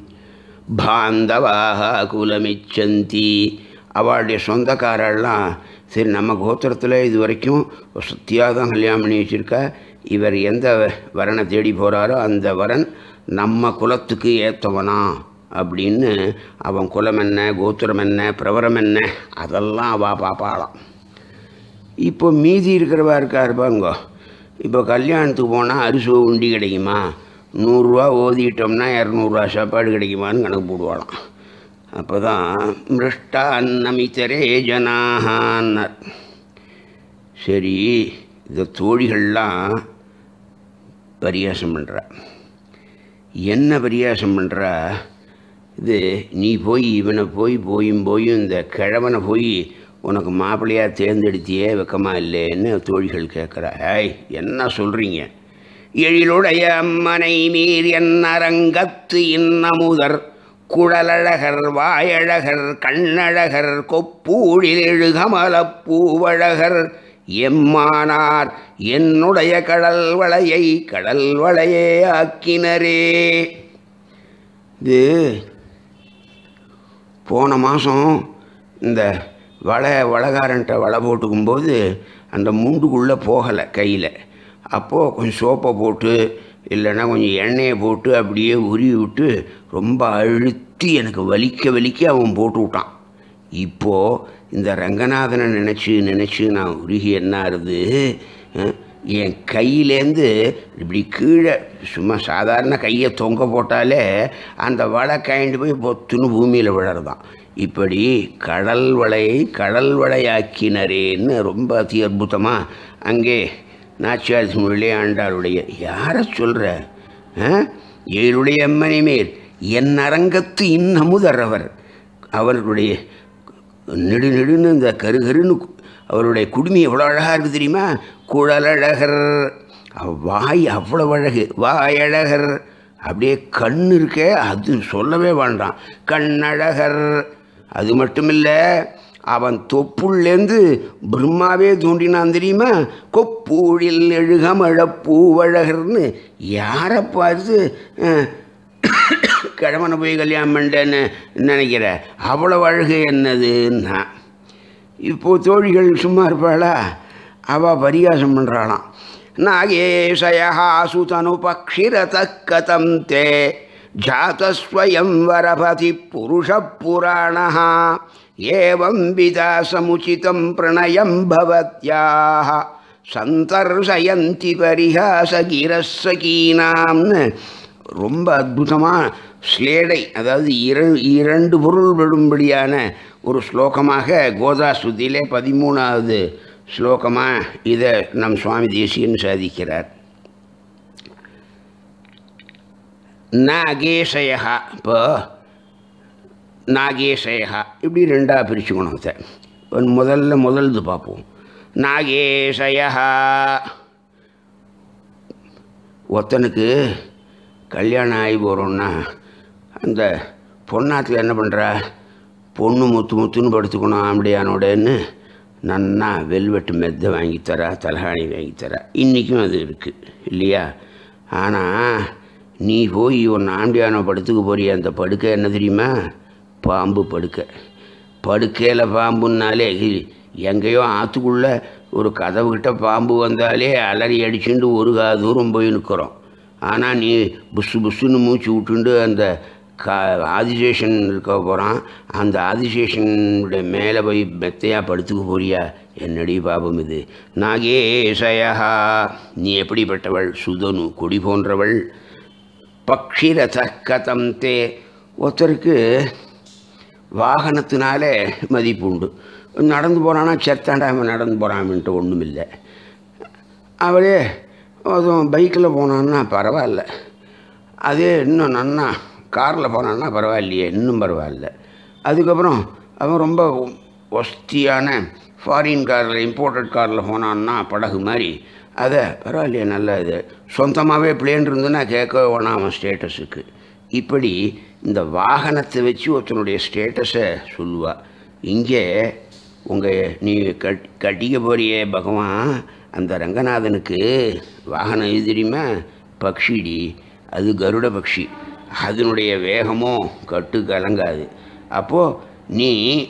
பாந்தவாக குலமிச்சந்தி அவளுடைய சொந்தக்காரெல்லாம் சரி நம்ம கோத்திரத்தில் இது வரைக்கும் சத்தியாக தான் கல்யாணம் பண்ணி வச்சுருக்கா இவர் எந்த வரனை தேடி போகிறாரோ அந்த வரன் நம்ம குலத்துக்கு ஏற்றவனா அப்படின்னு அவன் குலம் என்ன கோத்திரம் என்ன பிரவரம் என்ன அதெல்லாம் அவள் பார்ப்பாளாம் இப்போ மீதி இருக்கிறவா இருக்கா இருப்பாங்க இப்போ கல்யாணத்துக்கு போனால் அரிசோ உண்டி கிடைக்குமா நூறுரூவா ஓதிட்டோம்னா இரநூறுவா சாப்பாடு கிடைக்குமான்னு கணக்கு போடுவாளாம் அப்போ தான் மிருஷ்டா அன்னமித்தரே ஜனாகான்னார் சரி இந்த தோழிகள்லாம் பரியாசம் பண்ணுறா என்ன பரியாசம் பண்ணுறா இது நீ போய் இவனை போய் போயும் போயும் இந்த கிழவனை போய் உனக்கு மாப்பிள்ளையாக தேர்ந்தெடுத்தியே வெக்கமா இல்லைன்னு தோழிகள் கேட்குறா ஏய் என்ன சொல்கிறீங்க எழிலுடைய அம்மனை மீர் என் அரங்கத்து இன்னமுதர் குழலழகர் வாயழகர் கண்ணழகர் கொப்பூழில் எழுகமலப் பூவழகர் எம்மானார் என்னுடைய கடல் வளையை கடல் வளையே ஆக்கினரே இது போன மாதம் இந்த வலை வளகாரன்ட்ட வலை போட்டுக்கும்போது அந்த முண்டுக்குள்ளே போகலை கையில் அப்போது கொஞ்சம் சோப்பை போட்டு இல்லைன்னா கொஞ்சம் எண்ணெயை போட்டு அப்படியே உருவி விட்டு ரொம்ப அழுத்தி எனக்கு வலிக்க வலிக்க அவன் போட்டு விட்டான் இப்போது இந்த ரங்கநாதனை நினச்சி நினச்சி நான் உருகி என்ன ஆறுது அஹ், என் கையிலேருந்து இப்படி கீழே சும்மா சாதாரண கையை தொங்க போட்டாலே அந்த வலை காய்ந்து போய் பொத்துன்னு பூமியில் விழறதான் இப்படி கடல் வளையை கடல் வளையாக்கினரேன்னு ரொம்ப அதி அற்புதமாக அங்கே நாச்சியார் மொழியே ஆண்டாளுடைய யாரை சொல்கிற ஏழுடைய அம்மனை மேல் என் அரங்கத்து இன்னமுதரவர் அவர்களுடைய நெடு நெடுன்னு இந்த கரு கருன்னு அவருடைய குடுமி எவ்வளோ அழகாக இருக்குது தெரியுமா குழலழகர் அவ- வாய் அவ்வளோ அழகு வாயழகர் அப்படியே கண் இருக்கே அது சொல்லவே வேண்டாம் கண்ணழகர் அது மட்டும் இல்லை அவன் தொப்புள்ளேந்து பிரம்மாவே தோன்றினான் தெரியுமா கொப்பூழில் எழுகமழ பூவழகர்னு யாரை பார்த்து அஹ், கிழவனை போய் கல்யாணம் பண்ணிட்டேன்னு நினைக்கிற அவ்வளோ அழகு என்னதுன்னா இப்போது தோழிகள் சும்மா இருப்பாளா அவள் பரிகாசம் பண்ணுறாளாம் நாகேஷயா சுதனு பக்ஷிரத கதம் தே ஜாதஸ்வயம் வரபதி புருஷ புராண ஏவம் விதா சமுச்சிதம் பிரணயம் பவத்யாக சந்தர்சயந்தி பரிஹாசகிரசகீனாம்னு ரொம்ப அற்புதமாக ஸ்லேடை அதாவது இரண் இரண்டு பொருள் விடும்படியான ஒரு ஸ்லோகமாக கோதா ஸ்துதியிலே பதிமூணாவது ஸ்லோகமாக இதை நம் சுவாமி தேசியன் சாதிக்கிறார் நாகேஷயா இப்போ நாகேஷயா இப்படி ரெண்டாக பிரிச்சுக்கணும் அதை இப்போ முதல்ல முதல்து பார்ப்போம் நாகேஷயா ஒருத்தனுக்கு கல்யாணம் ஆகி போகிறோன்னா அந்த பொண்ணாத்தில் என்ன பண்ணுறா பொண்ணு முத்து முத்துன்னு படுத்துக்கணும் அப்படியானோடன்னு நன்னா வெல்வெட்டு மெத்தை வாங்கித் தரா தலகாணி வாங்கித் தரா இன்றைக்கும் அது இருக்குது இல்லையா ஆனால் நீ போய் உன் ஆண்டியானோ படுத்துக்க போறிய அந்த படுக்கை என்ன தெரியுமா பாம்பு படுக்கை படுக்கையில் பாம்புன்னாலே இ- எங்கேயோ ஆற்றுக்குள்ளே ஒரு கதவுகிட்ட பாம்பு வந்தாலே அலறி அடிச்சுட்டு ஒரு கா தூரம் போய் நிற்கிறோம் ஆனால் நீ புஷு புஷுன்னு மூச்சு விட்டுண்டு அந்த கா ஆதிசேஷன் இருக்க போகிறான் அந்த ஆதிசேஷனுடைய மேலே போய் மெத்தையாக படுத்துக்க போறியா என்னடி பாபம் இது நாகேஷயா நீ எப்படிப்பட்டவள் சுதனு கொடி போன்றவள் பக்ஷிரத கதம் தே ஒருத்தருக்கு வாகனத்தினாலே மதிப்பு உண்டு நடந்து போகிறான்னா செத்தாண்டா அவன் நடந்து போகிறான்ட்டு ஒன்றும் இல்லை அவளே அதுவும் பைக்கில் போனான்னா பரவாயில்ல அதே இன்னும் நன்னா காரில் போனான்னா பரவாயில்லையே இன்னும் பரவாயில்ல அதுக்கப்புறம் அவன் ரொம்ப ஒஸ்தியான ஃபாரின் காரில் இம்போர்ட்டட் காரில் போனான்னா படகு மாதிரி அதை பரவாயில்லையே நல்ல இது சொந்தமாகவே பிளேன் இருந்துன்னா கேட்க வேணாம் அவன் ஸ்டேட்டஸுக்கு இப்படி இந்த வாகனத்தை வச்சு ஒருத்தனுடைய ஸ்டேட்டஸை சொல்லுவா இங்கே உங்கள் நீ கட் கட்டிக்க போறியே பகவான் அந்த ரங்கநாதனுக்கு வாகனம் எது தெரியுமா பக்ஷிடி அது கருட பக்ஷி அதனுடைய வேகமோ கட்டு கலங்காது அப்போது நீ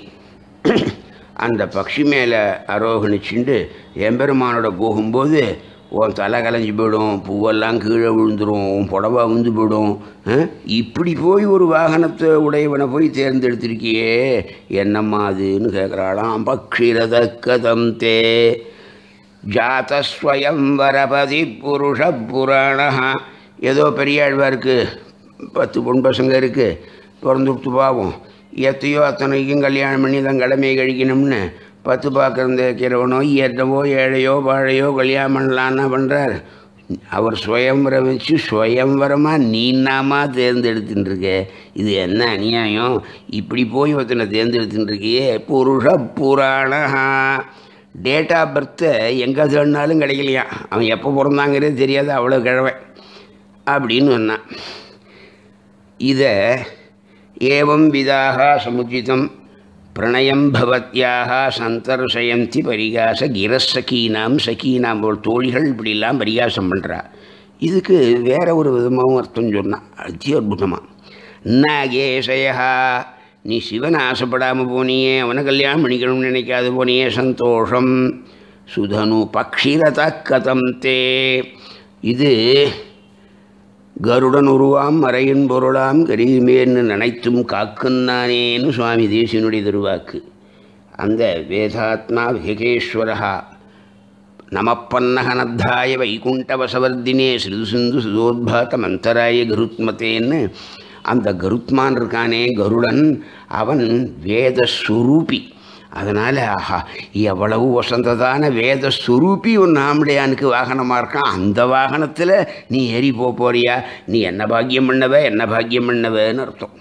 அந்த பக்ஷி மேலே அரோகணிச்சுண்டு எம்பெருமானோட போகும்போது உன் தலை கலைஞ்சு போயிடும் பூவெல்லாம் கீழே விழுந்துடும் உன் புடவை விழுந்து போயிடும் அஹ்? இப்படி போய் ஒரு வாகனத்தை உடையவனை போய் தேர்ந்தெடுத்திருக்கியே என்னம்மா அதுன்னு கேட்குறாளாம் பக்ஷிரத கதம் தே ஜாதஸ்வயம் வரபதி புருஷ புராணா ஏதோ பெரியாழ்வாருக்கு பத்து பொன் பசங்க இருக்குது பிறந்து விட்டு பாவம் எத்தையோ அத்தனைக்கும் கல்யாணம் பண்ணி தன் கடமையை கழிக்கணும்னு பத்து பார்க்கறது வைக்கிறவனோ என்னவோ ஏழையோ வாழையோ கல்யாணம் பண்ணலான்னா பண்ணுறார் அவர் சுயம்பரம் வச்சு சுயம்பரமாக நீனாமா தேர்ந்தெடுத்துட்டு இருக்க இது என்ன அநியாயம் இப்படி போய் ஒருத்தனை தேர்ந்தெடுத்துட்டு இருக்கியே புருஷ புராணஹா டேட் ஆஃப் பர்த்தை எங்கே தேடினாலும் கிடைக்கலையாம் அவன் எப்போ பிறந்தாங்கிறதே தெரியாது அவ்வளோ கிழவை அப்படின்னு சொன்னான் இதை ஏவம் விதாக சமுச்சிதம் பிரணயம் பவத்யாக சந்தர்சயந்தி பரிகாச கிரசகீனாம் சகீனாம் போல் தோழிகள் இப்படிலாம் பரிகாசம் பண்ணுறா இதுக்கு வேற ஒரு விதமாகவும் அர்த்தம் சொன்னான் அத்தியுதமாக நாகேசயா நீ சிவன் ஆசைப்படாமல் போனியே அவனை கல்யாணம் பண்ணிக்கணும்னு நினைக்காது போனியே சந்தோஷம் சுதனு பக்ஷிரத கதம் தே இது கருடன் உருவாம் மறையின் பொருளாம் கரிமேன்னு நினைத்தும் காக்குன்னானேன்னு சுவாமி தேசியனுடைய திருவாக்கு அந்த வேதாத்மா விகேஸ்வரா நமப்பன்னகனத்தாய வைகுண்டவசவர்தினே சிறிது சிந்து சுதோத்பாத மந்தராய கருத்மத்தேன்னு அந்த கருத்மான் இருக்கானே கருடன் அவன் வேதஸ்வரூபி அதனால் ஆஹா எவ்வளவு வசந்ததான வேத சுரூபி உன் ஆம்படையானுக்கு வாகனமாக இருக்கான் அந்த வாகனத்தில் நீ ஏறி போக போறியா நீ என்ன பாக்கியம் பண்ணவ என்ன பாக்கியம் பண்ணவன்னு அர்த்தம்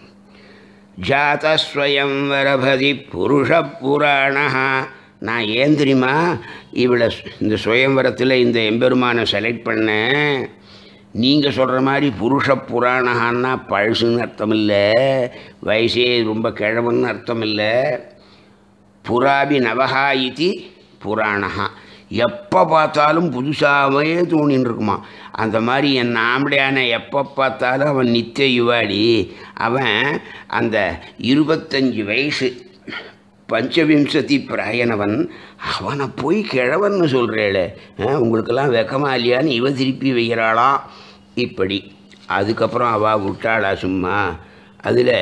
ஜாதஸ்வயம்வரபதி புருஷ புராணா நான் ஏன் தெரியுமா இவளை இந்த சுயம்வரத்தில் இந்த எம்பெருமானை செலக்ட் பண்ணேன் நீங்கள் சொல்கிற மாதிரி புருஷ புராணகான்னா பழசுன்னு அர்த்தம் இல்லை வயசே ரொம்ப கிழவன்னு அர்த்தம் இல்லை புராபி நவஹா இது புராணா எப்போ பார்த்தாலும் புதுசாகவே தோணின்னு இருக்குமா அந்த மாதிரி என் ஆம்படையான எப்போ பார்த்தாலும் அவன் நித்திய யுவாடி அவன் அந்த இருபத்தஞ்சி வயசு பஞ்சவிம்சதி பிராயனவன் அவனை போய் கிழவன்னு சொல்கிறேளே உங்களுக்கெல்லாம் வெக்கமா இல்லையான்னு இவ திருப்பி வைக்கிறாளாம் இப்படி அதுக்கப்புறம் அவள் விட்டாளா சும்மா அதில்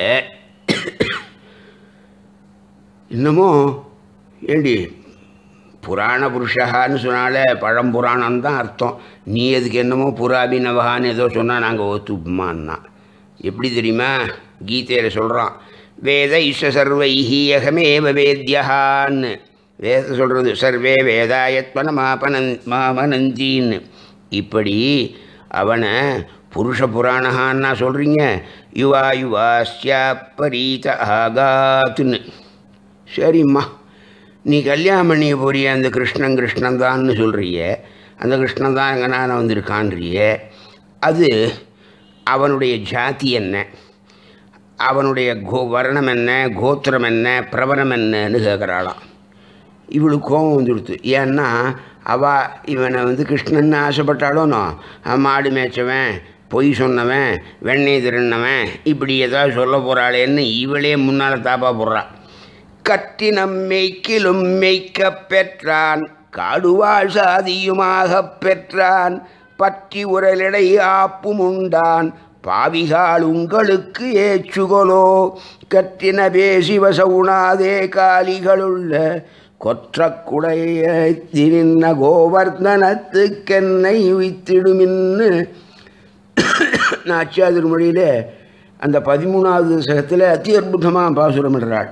இன்னமும் ஏண்டி புராண புருஷகான்னு சொன்னாலே பழம்புராணம் தான் அர்த்தம் நீ எதுக்கு என்னமோ புறாபினவகான்னு ஏதோ சொன்னால் நாங்கள் ஒத்துப்போமான்னா எப்படி தெரியுமா கீதையில் சொல்கிறான் வேத இஷ சர்வைஹி அகமேவ வேத்யஹான்னு வேத சொல்கிறது சர்வே வேதாயத்வன மாபனன் மாமனந்தின்னு இப்படி அவனை புருஷ புராணகான்னா சொல்கிறீங்க யுவா யுவாஸ்யா பரீத ஆகாத்துன்னு சரிம்மா நீ கல்யாணம் பண்ணிக்க போறிய அந்த கிருஷ்ணன் கிருஷ்ணன் தான்னு சொல்கிறிய அந்த கிருஷ்ணன் தான் எங்கே நான் வந்திருக்கான்றிய அது அவனுடைய ஜாதி என்ன அவனுடைய கோ வர்ணம் என்ன கோத்திரம் என்ன பிரபலம் என்னன்னு கேட்குறாளாம் இவளுக்கு கோபம் வந்துடுத்து ஏன்னா அவள் இவனை வந்து கிருஷ்ணன் ஆசைப்பட்டாலோனோ மாடு மேய்ச்சவன் பொய் சொன்னவன் வெண்ணெய் திருண்ணவன் இப்படி ஏதாவது சொல்ல போகிறாளேன்னு இவளே முன்னால் தாப்பா போடுறா கட்டினம் மெய்க்கிலும் மெய்க்க பெற்றான் காடுவாழ் சாதியுமாகப் பெற்றான் பற்றி உரலிடை ஆப்பும் உண்டான் பாவிகால் உங்களுக்கு ஏச்சுகொலோ கற்றின பேசிவச உணாதே காலிகளுள்ள கொற்றக்குடைய திரின்ன கோவர்தனத்துக்கென்னை உய்த்திடுமின்னு நாச்சியா திருமொழியில் அந்த பதிமூணாவது சகத்தில் அத்தி அற்புதமாக பாசுரமிடுறாள்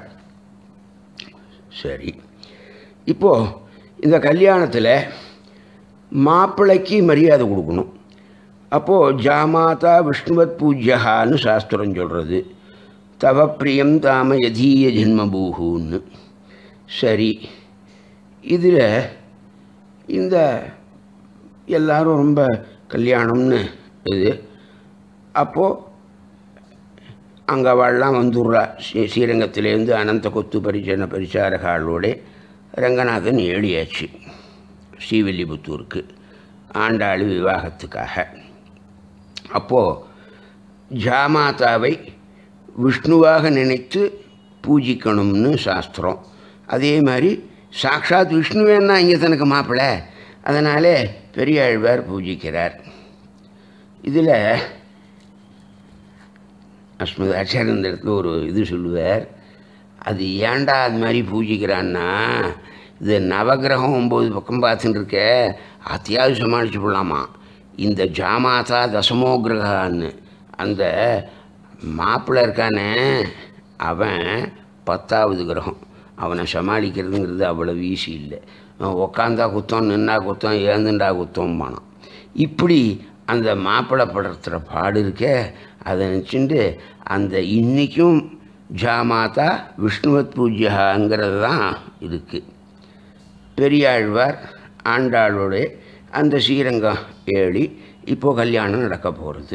சரி இப்போது இந்த கல்யாணத்தில் மாப்பிள்ளைக்கு மரியாதை கொடுக்கணும் அப்போது ஜாமாதா விஷ்ணுவத் பூஜ்யகான்னு சாஸ்திரம் சொல்கிறது தவ பிரியம் தாம யதீய ஜென்மபூகுன்னு சரி இதில் இந்த எல்லாரும் ரொம்ப கல்யாணம்னு இது அப்போது அங்கே அவள்லாம் வந்துடுறா ஸ்ரீ ஸ்ரீரங்கத்திலேருந்து அனந்த கொத்து பரிச்சன பரிசாரகாளோட ரங்கநாதன் ஏழியாச்சு ஸ்ரீவில்லிபுத்தூருக்கு ஆண்டாள் விவாகத்துக்காக அப்போது ஜாமாதாவை விஷ்ணுவாக நினைத்து பூஜிக்கணும்னு சாஸ்திரம் அதே மாதிரி சாக்ஷாத் விஷ்ணுவேன்னா இங்கே தனக்கு மாப்பிள்ளை அதனாலே பெரியாழ்வார் பூஜிக்கிறார் இதில் அஸ்மத் ஆச்சாரியன் இந்த இடத்துல ஒரு இது சொல்லுவார் அது ஏன்டா அது மாதிரி பூஜிக்கிறான்னா இது நவகிரகம் ஒம்பது பக்கம் பார்த்துட்டு இருக்க அத்தியாவது சமாளிச்சு போடலாமா இந்த ஜாமாதா தசமோ கிரகான்னு அந்த மாப்பிள்ளை இருக்கானே அவன் பத்தாவது கிரகம் அவனை சமாளிக்கிறதுங்கிறது அவ்வளோ ஈஸி இல்லை அவன் உக்காந்தா குத்தம் நின்னா குத்தம் ஏந்துண்டா குத்தம் பானான் இப்படி அந்த மாப்பிள்ளை படுத்துகிற பாடு இருக்கே அதை நினச்சிட்டு அந்த இன்றைக்கும் ஜாமாதா விஷ்ணுவத் பூஜ்யாங்கிறது தான் இருக்குது பெரியாழ்வார் ஆண்டாளோட அந்த ஸ்ரீரங்கம் ஏழி இப்போது கல்யாணம் நடக்க போகிறது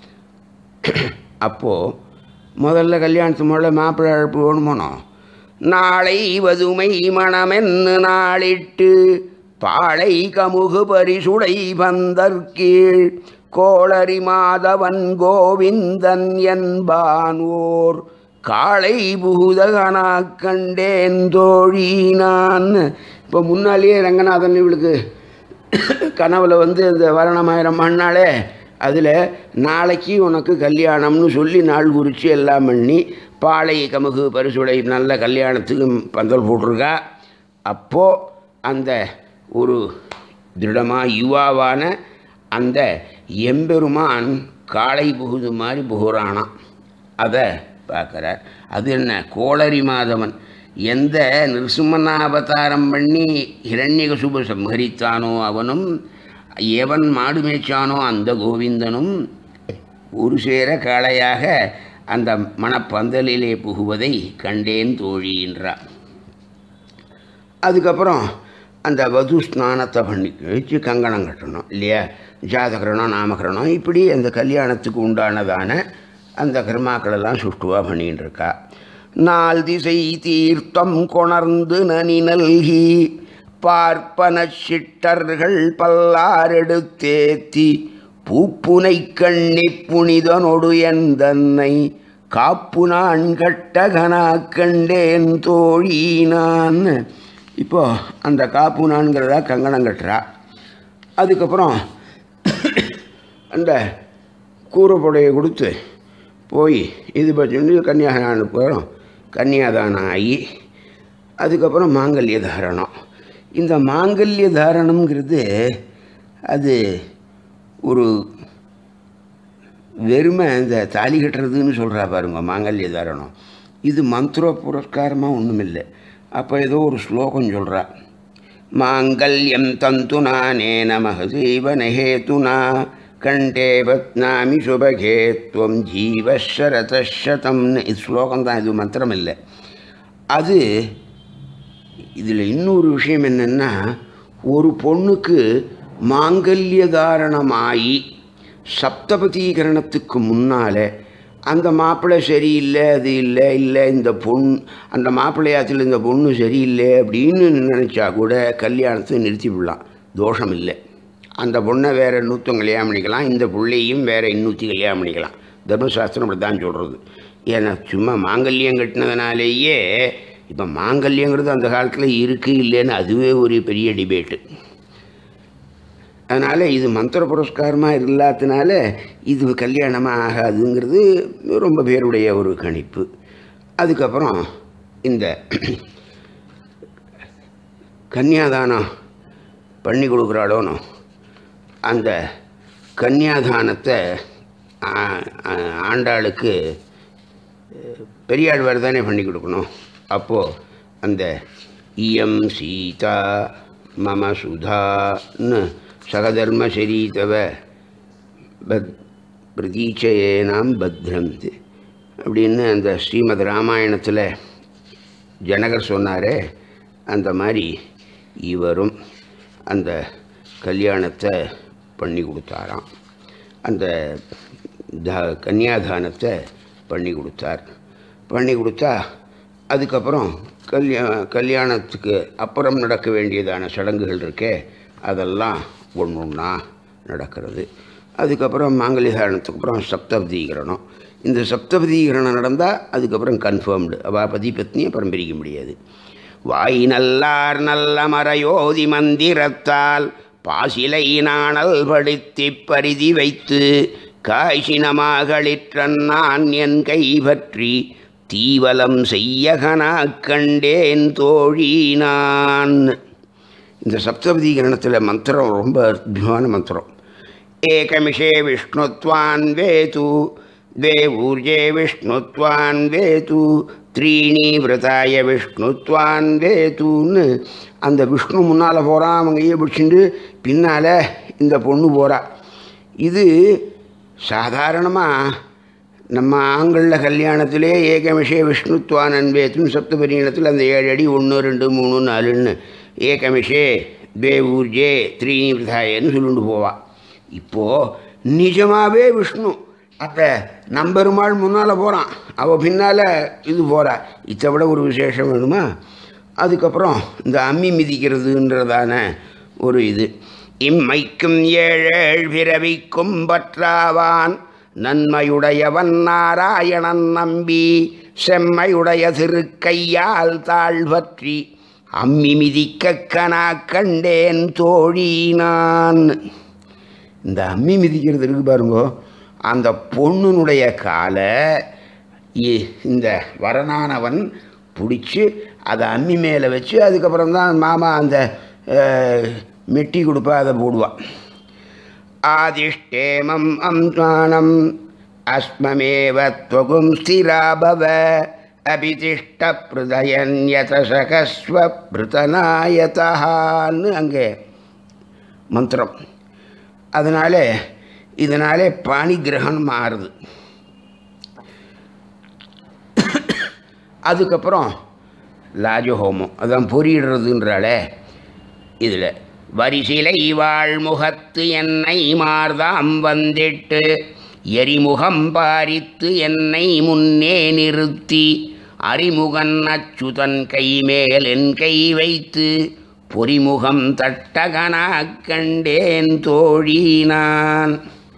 அப்போது முதல்ல கல்யாணத்து முதல்ல மாப்பிள்ளை அழைப்பு வேணுமோனோ நாளை வதுமை மணமென்னு நாளிட்டு பாளை கமுகு பரிசுடை பந்தற்கீழ் கோளரி மாதவன் கோவிந்தன் என்பான் ஓர் காளை புகுதகனா கண்டேன் தோழி நான் இப்போ முன்னாலேயே ரங்கநாதன் இவளுக்கு கனவுல வந்து இந்த வரணமாயிரம் மண்ணாலே அதில் நாளைக்கு உனக்கு கல்யாணம்னு சொல்லி நாள் குறித்து எல்லாம் பண்ணி பாளை கமுகு பரிசுடை நல்ல கல்யாணத்துக்கு பந்தல் போட்டிருக்கா அப்போது அந்த ஒரு திருடமாக யுவாவான அந்த எம்பெருமான் காளை புகுது மாதிரி புகுறானாம் அதை பார்க்குறார் அது என்ன கோளரி மாதவன் எந்த நிருசிம்மன அவதாரம் பண்ணி ஹிரண்யகசுப சம்ஹரித்தானோ அவனும் எவன் மாடு மேய்ச்சானோ அந்த கோவிந்தனும் ஒரு சேர காளையாக அந்த மணப்பந்தலிலே புகுவதை கண்டேன் தோழின்றார் அதுக்கப்புறம் அந்த வது ஸ்நானத்தை பண்ணி வச்சு கங்கணம் கட்டணும் இல்லையா ஜாதகரணம் நாமகரணம் இப்படி அந்த கல்யாணத்துக்கு உண்டானதான அந்த கர்மாக்கள் எல்லாம் சுஷ்டுவாக பண்ணின்னு இருக்கா நாள் திசை தீர்த்தம் கொணர்ந்து நனி நல்கி பார்ப்பன சிட்டர்கள் பல்லாரெடுத்தேத்தி பூப்புனை கண்ணி புனிதனொடு எந்தன்னை காப்பு நான் கட்டகனா கண்டேன் தோழி நான் இப்போ அந்த காப்பு நான்கிறதா கங்கணம் கட்டுறா அதுக்கப்புறம் அந்த கூரைப்புடையை கொடுத்து போய் இது பற்றி கன்னியாதானம் போகிறோம் கன்னியாதானம் ஆகி அதுக்கப்புறம் மாங்கல்ய தாரணம் இந்த மாங்கல்ய தாரணம்ங்கிறது அது ஒரு வெறுமை இந்த தாலி கட்டுறதுன்னு சொல்கிறா பாருங்க மாங்கல்ய தாரணம் இது மந்திர புரஸ்காரமாக ஒன்றும் இல்லை அப்போ ஏதோ ஒரு ஸ்லோகம் சொல்கிறா மாங்கல்யம் தந்துனா நேன மகசீவனஹேதுனா கண்டே பத்னாமி சுபகே துவம் ஜீவஷரதம் இது ஸ்லோகம் தான் இது மந்திரம் இல்லை அது இதில் இன்னொரு விஷயம் என்னென்னா ஒரு பொண்ணுக்கு மாங்கல்ய தாரணமாகி சப்தபதீகரணத்துக்கு முன்னால் அந்த மாப்பிள்ளை சரியில்லை அது இல்லை இல்லை இந்த பொண் அந்த மாப்பிள்ளையாத்தில் இந்த பொண்ணு சரியில்லை அப்படின்னு நினச்சா கூட கல்யாணத்தை நிறுத்தி விடலாம் தோஷம் இல்லை அந்த பொண்ணை வேறு இன்னொருத்தம் கல்யாணம் பண்ணிக்கலாம் இந்த பிள்ளையும் வேறு இன்னூற்றி கல்யாணம் பண்ணிக்கலாம் தர்மசாஸ்திரம் அப்படி தான் சொல்கிறது ஏன்னா சும்மா மாங்கல்யம் கட்டினதுனாலேயே இப்போ மாங்கல்யங்கிறது அந்த காலத்தில் இருக்குது இல்லைன்னு அதுவே ஒரு பெரிய டிபேட்டு அதனால் இது மந்திர புரஸ்காரமாக இல்லாததுனால இது கல்யாணமாக ஆகாதுங்கிறது ரொம்ப பேருடைய ஒரு கணிப்பு அதுக்கப்புறம் இந்த கன்னியாதானம் பண்ணி கொடுக்குறாளோனோ அந்த கன்னியாதானத்தை ஆ- ஆ- ஆண்டாளுக்கு பெரியாழ்வார் தானே பண்ணி கொடுக்கணும் அப்போது அந்த இயம் சீதா மம சுதான்னு சகதர்ம சரீதவ பத் பிரதீச்சையேனாம் பத்ரந்து அப்படின்னு அந்த ஸ்ரீமத் ராமாயணத்தில் ஜனகர் சொன்னாரே அந்த மாதிரி இவரும் அந்த கல்யாணத்தை பண்ணி கொடுத்தாராம் அந்த த கன்னியாதானத்தை பண்ணி கொடுத்தார் பண்ணி கொடுத்தா அதுக்கப்புறம் கல்யா கல்யாணத்துக்கு அப்புறம் நடக்க வேண்டியதான சடங்குகள் இருக்கே அதெல்லாம் ஒன்று ஒன்றா நடக்கிறது அதுக்கப்புறம் மாங்கல்யதாரணத்துக்கு அப்புறம் சப்தபதீகரணம் இந்த சப்தபதீகரணம் நடந்தால் அதுக்கப்புறம் கன்ஃபார்ம்டு அவள் பதி பத்னி அப்புறம் பிரிக்க முடியாது வாய் நல்லார் நல்ல மறையோதி மந்திரத்தால் பாசிலை நாணல் படுத்தி பரிதி வைத்து காய்ச்சினமாகளிற்றன் நான் என் கை பற்றி தீவலம் செய்யகனா கண்டேன் தோழி நான் இந்த சப்தபதீகரணத்தில் மந்திரம் ரொம்ப அற்புதமான மந்திரம் ஏகமிஷே விஷ்ணுத்வான் வேது द्वे ऊर्जे விஷ்ணுத்வான் வேது த்ரீணி விரதாய விஷ்ணுத்வான் வேதுன்னு அந்த விஷ்ணு முன்னால் போகிறான் அவங்க கையை பிடிச்சிட்டு பின்னால் இந்த பொண்ணு போகிறா இது சாதாரணமாக நம்ம ஆண்களில் கல்யாணத்திலே ஏகமிஷே விஷ்ணுத்வான் வேத்தும் சப்தபரியணத்தில் அந்த ஏழு அடி ஒன்று ரெண்டு மூணு நாலுன்னு ஏகமிஷே தே ஊர்ஜே த்ரீனி விதாயன்னு சொல்லிட்டு போவா இப்போது நிஜமாகவே விஷ்ணு அந்த நம்பெருமாள் முன்னால் போகிறான் அவள் பின்னால் இது போகிறா இதை விட ஒரு விசேஷம் வேணுமா அதுக்கப்புறம் இந்த அம்மி மிதிக்கிறதுன்றதான ஒரு இது இம்மைக்கும் ஏழேழ் பிறவிக்கும் பற்றாவான் நன்மையுடையவன் நாராயணன் நம்பி செம்மையுடைய திருக்கையால் தாழ்வற்றி அம்மி மிதிக்க கனா கண்டேன் தோழி நான் இந்த அம்மி மிதிக்கிறது இருக்கு பாருங்கோ அந்த பொண்ணுனுடைய காலை இ- இந்த வரனானவன் பிடிச்சி அதை அம்மி மேலே வச்சு அதுக்கப்புறம் தான் மாமா அந்த அஹ், மெட்டி கொடுப்பா அதை போடுவான் ஆதிஷ்டேமம் அம்மானம் அஸ்மமேவ त्वगुं ஸ்திரா பவ அபிதிஷ்ட பிரதயன்யதசகஸ்வ பிருதநாயதான்னு அங்கே மந்திரம் அதனால இதனாலே பாணி கிரகணம் மாறுது அதுக்கப்புறம் லாஜஹோமம் அதான் பொறியிடுறதுன்றாலே இதில் வரிசிலை வாழ் முகத்து என்னை மார்தாம் வந்திட்டு எரிமுகம் பாரித்து என்னை முன்னே நிறுத்தி அறிமுகன் அச்சுதன் கைமேல் என் கை வைத்து பொறிமுகம் தட்டகனா கண்டேன் தோழி நான்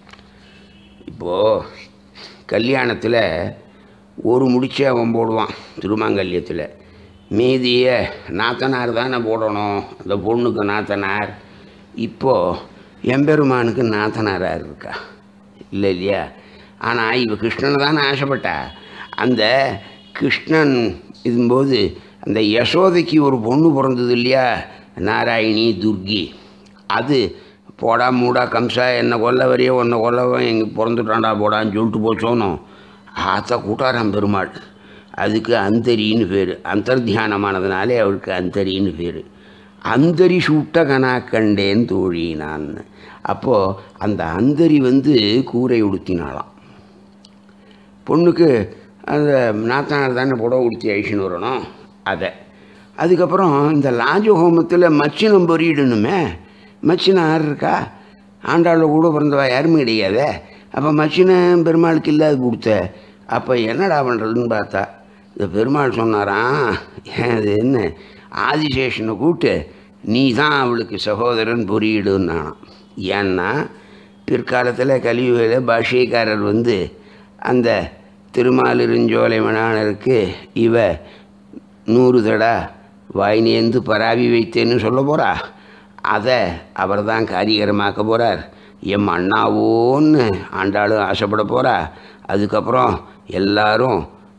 இப்போது கல்யாணத்தில் ஒரு முடிச்சு அவன் போடுவான் திருமாங்கல்யத்தில் மீதியை நாத்தனார் தானே போடணும் அந்த பொண்ணுக்கு நாத்தனார் இப்போது எம்பெருமானுக்கு நாத்தனாராக இருக்கா இல்லை இல்லையா ஆனால் இவ கிருஷ்ணனை தானே ஆசைப்பட்டா அந்த கிருஷ்ணன் இதும்போது அந்த யசோதைக்கு ஒரு பொண்ணு பிறந்தது இல்லையா நாராயணி துர்கி அது போடா மூடா கம்சா என்னை கொல்ல வரையோ உன்னை கொல்லவன் எங்கே பிறந்துட்டான்டா போடான்னு சொல்லிட்டு போச்சோனோ ஆத்த கூட்டாராம் பெருமாள் அதுக்கு அந்தரின்னு பேர் அந்தர்தியானமானதுனாலே அவருக்கு அந்தரின்னு பேர் அந்தரி சூட்ட கனா கண்டேன் தோழி நான் அப்போது அந்த அந்தரி வந்து கூரை உடுத்தினாளாம் பொண்ணுக்கு அந்த நாத்தனார் தானே புடவை உடுத்தி அழிச்சுன்னு வரணும் அதை அதுக்கப்புறம் இந்த லாஜஹோமத்தில் மச்சினம் பொறியிடணுமே மச்சினார் இருக்கா ஆண்டாளில் கூட பிறந்தவா யாருமே கிடையாதே அப்போ மச்சினம் பெருமாளுக்கு இல்லாத கொடுத்த அப்போ என்னடா பண்ணுறதுன்னு பார்த்தா இந்த பெருமாள் சொன்னாராம் ஏன் அது என்ன ஆதிசேஷனை கூப்பிட்டு நீ தான் அவளுக்கு சகோதரன் பொறியிடுன்னானாம் ஏன்னா பிற்காலத்தில் கலியுகையில் பாஷைக்காரர் வந்து அந்த திருமாலிருஞ்சோலை மணானருக்கு இவ நூறு தடா வாய் நேர்ந்து பராவி வைத்தேன்னு சொல்ல போகிறா அதை அவர் தான் காரியகரமாக்க போகிறார் எம் அண்ணாவோன்னு ஆண்டாளும் ஆசைப்பட போகிறா அதுக்கப்புறம் எல்லாரும்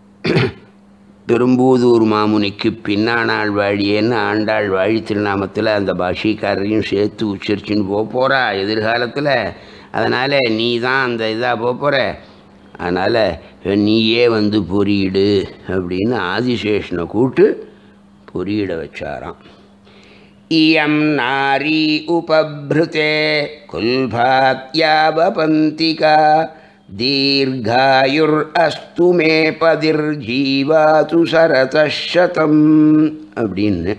பெரும்பூதூர் மாமுனிக்கு பின்னானாள் வாழியேன்னு ஆண்டாள் வாழி திருநாமத்தில் அந்த பாஷிக்காரரையும் சேர்த்து உச்சரிச்சுன்னு போக போகிறா எதிர்காலத்தில் அதனால் நீ தான் அந்த இதாக போக போகிற அதனால் நீயே வந்து பொறியிடு அப்படின்னு ஆதிசேஷனை கூப்பிட்டு பொறியிட வச்சாராம் இயம் நாரி உபபிருதே குல்பாத்யாவபந்திகா தீர்காயுர் அஸ்து மே பதிர் ஜீவாது சரதம் அப்படின்னு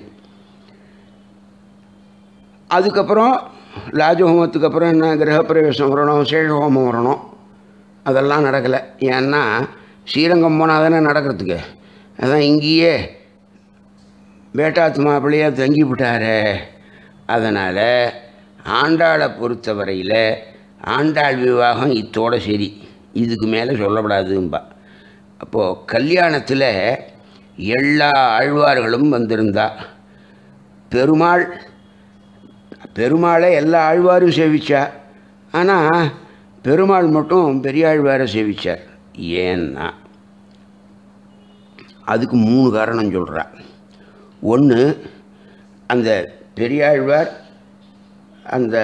அதுக்கப்புறம் லாஜஹோமத்துக்கு அப்புறம் என்ன கிரகப்பிரவேசம் வரணும் சேஷஹோமம் வரணும் அதெல்லாம் நடக்கலை ஏன்னா ஸ்ரீரங்கம் போனால் தானே நடக்கிறதுக்கு அதான் இங்கேயே வேட்டாத்து மாப்பிள்ளையாக தங்கி விட்டாரே அதனால் ஆண்டாளை பொறுத்தவரையில் ஆண்டாள் விவாகம் இத்தோட சரி இதுக்கு மேலே சொல்லப்படாதும்பா அப்போது கல்யாணத்தில் எல்லா ஆழ்வார்களும் வந்திருந்தா பெருமாள் பெருமாளை எல்லா ஆழ்வாரும் சேவிச்சா ஆனால் பெருமாள் மட்டும் பெரியாழ்வாரை சேவிச்சார் ஏன்னா அதுக்கு மூணு காரணம் சொல்கிறா ஒன்று அந்த பெரியாழ்வார் அந்த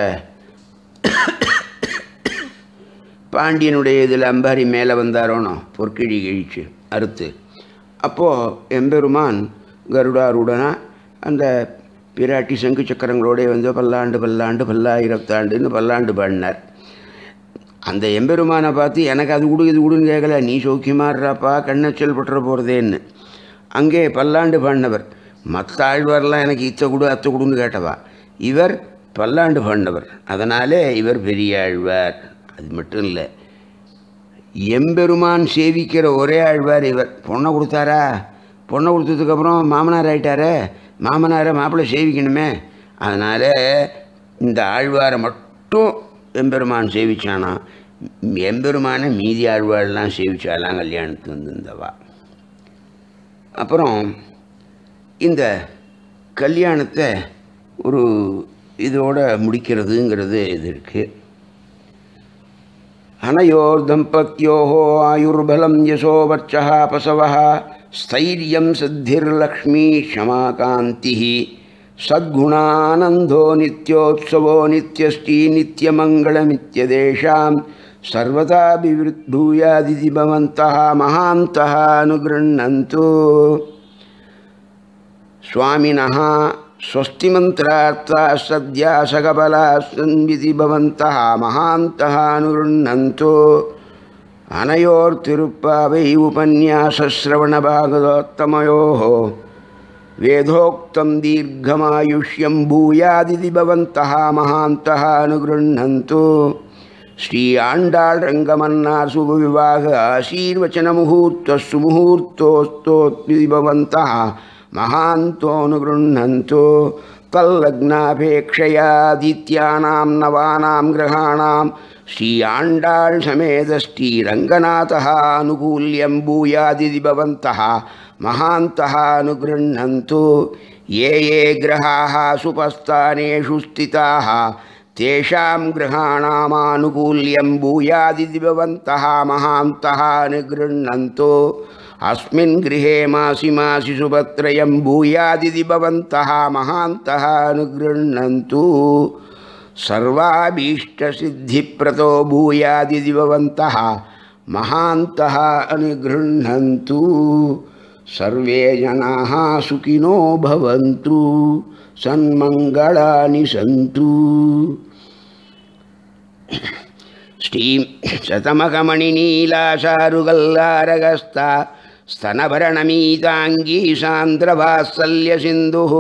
பாண்டியனுடைய இதில் அம்பாரி மேலே வந்தாரோனோ பொற்கிழி கிழிச்சு அறுத்து அப்போது எம்பெருமான் கருடாருடனா அந்த பிராட்டி சங்கு சக்கரங்களோடே வந்து பல்லாண்டு பல்லாண்டு பல்லாயிரத்தாண்டுன்னு பல்லாண்டு பாடினார் அந்த எம்பெருமானை பார்த்து எனக்கு அது கொடு இது கொடுன்னு கேட்கல நீ சௌக்கியமாடுறாப்பா கண்ணச்சல் பட்டுற போகிறதேன்னு அங்கே பல்லாண்டு பாடினவர் மற்ற ஆழ்வார்லாம் எனக்கு இத்த கொடு அத்தை கொடுன்னு கேட்டவா இவர் பல்லாண்டு பாடினவர் அதனாலே இவர் பெரிய ஆழ்வார் அது மட்டும் இல்லை எம்பெருமான் சேவிக்கிற ஒரே ஆழ்வார் இவர் பொண்ணை கொடுத்தாரா பொண்ணை கொடுத்ததுக்கப்புறம் மாமனார் ஆயிட்டாரே மாமனாரை மாப்பிள்ளை சேவிக்கணுமே அதனால் இந்த ஆழ்வாரை மட்டும் எம்பெருமான் சேவிச்சானா எம்பெருமானை மீதி ஆழ்வாரெலாம் சேவிச்சாலாம் கல்யாணத்துக்கு வந்திருந்தவா அப்புறம் இந்த கல்யாணத்தை ஒரு இதோட முடிக்கிறதுங்கிறது இது இருக்குது अनयोर्दम्पत्योः आयुर्बलं यशो वर्चः पशवः स्थैर्यं सिद्धिर्लक्ष्मी क्षमा कान्तिः सद्गुणानन्दो नित्योत्सवो नित्यष्टि नित्यमङ्गलमित्यदेशां सर्वदा विवृद्भूयादिति भवन्तः महान्तः अनुगृह्णन्तु स्वामिनः स्वस्तिमन्त्रार्थाः सद्या सकबलाः सन्विति भवन्तः महान्तः अनुगृह्णन्तु अनयोर्तिरुप्पावै उपन्यासश्रवणभागवतोत्तमयोः वेदोक्तं दीर्घमायुष्यं भूयादिति भवन्तः महान्तः अनुगृह्णन्तु श्री आण्डाळ् रङ्गमन्नासु विवाह आशीर्वचनमुहूर्तस्सु मुहूर्तोस्तोत्विति भवन्तः महान्तोऽनुगृह्णन्तु तल्लग्नापेक्षयादित्यानां नवानां ग्रहाणां श्री आण्डाळ् समेत श्रीरङ्गनाथः अनुकूल्यं भूयादिति भवन्तः महान्तः अनुगृह्णन्तु ये ये ग्रहाः सुपस्थानेषु स्थिताः तेषां ग्रहाणामानुकूल्यं भूयादिति भवन्तः महान्तः अनुगृह्णन्तु अस्मिन् गृहे मासि मासि सुभत्रयं भूयादिति भवन्तः महान्तः अनुगृह्णन्तु सर्वाभीष्टसिद्धिप्रतो भूयादिति भवन्तः महान्तः अनुगृह्णन्तु सर्वे जनाः सुखिनो भवन्तु सन्मङ्गलानि सन्तु ஸ்ரீம் சதமகமணிநீலாசாருகல்லாரகஸ்தா स्तनभरणमीताङ्गी सान्द्रवात्सल्यसिन्धुः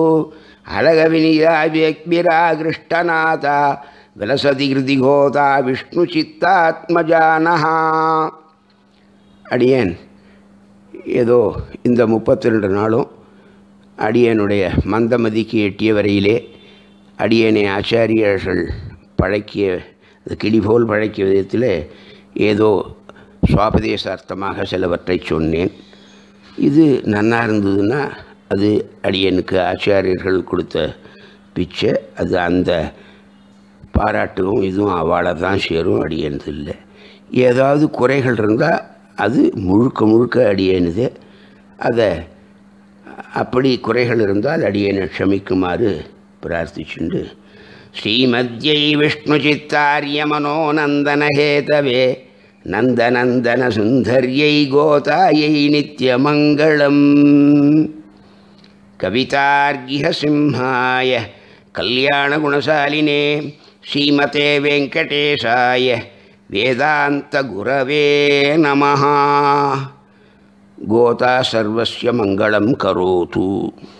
अलगविनिराव्यग्भिराकृष्टनाथा विलसति कृतिघोता விஷ்ணுச்சித்தாத்மஜானः அடியேன் ஏதோ இந்த முப்பத்தி ரெண்டு நாளும் அடியனுடைய மந்தமதிக்கு எட்டிய வரையிலே அடியனை ஆச்சாரியர்கள் பழக்கிய அது கிளிபோல் பழக்கிய விதத்தில் ஏதோ சுவாபதேசார்த்தமாக சிலவற்றை சொன்னேன் இது நன்னா இருந்ததுன்னா அது அடியனுக்கு ஆச்சாரியர்கள் கொடுத்த பிச்சை அது அந்த பாராட்டும் இதுவும் அவளை தான் சேரும் அடியனது இல்லை ஏதாவது குறைகள் இருந்தால் அது முழுக்க முழுக்க அடியனுது அதை அப்படி குறைகள் இருந்தால் அடியனை க்ஷமிக்குமாறு பிரார்த்திச்சுண்டு ஸ்ரீமத்யை விஷ்ணுச்சித்தாரிய மனோநந்தனஹேதவே நந்தநந்தன சுந்தர்யை கோதாயை நித்யமங்களம் கவிதார்கிஹ சிம்ஹாய கல்யாணகுணசாலினே ஸ்ரீமதே வெங்கடேஷாய வேதாந்த குரவே நமः கோதா சர்வஸ்ய மங்களம் கரோது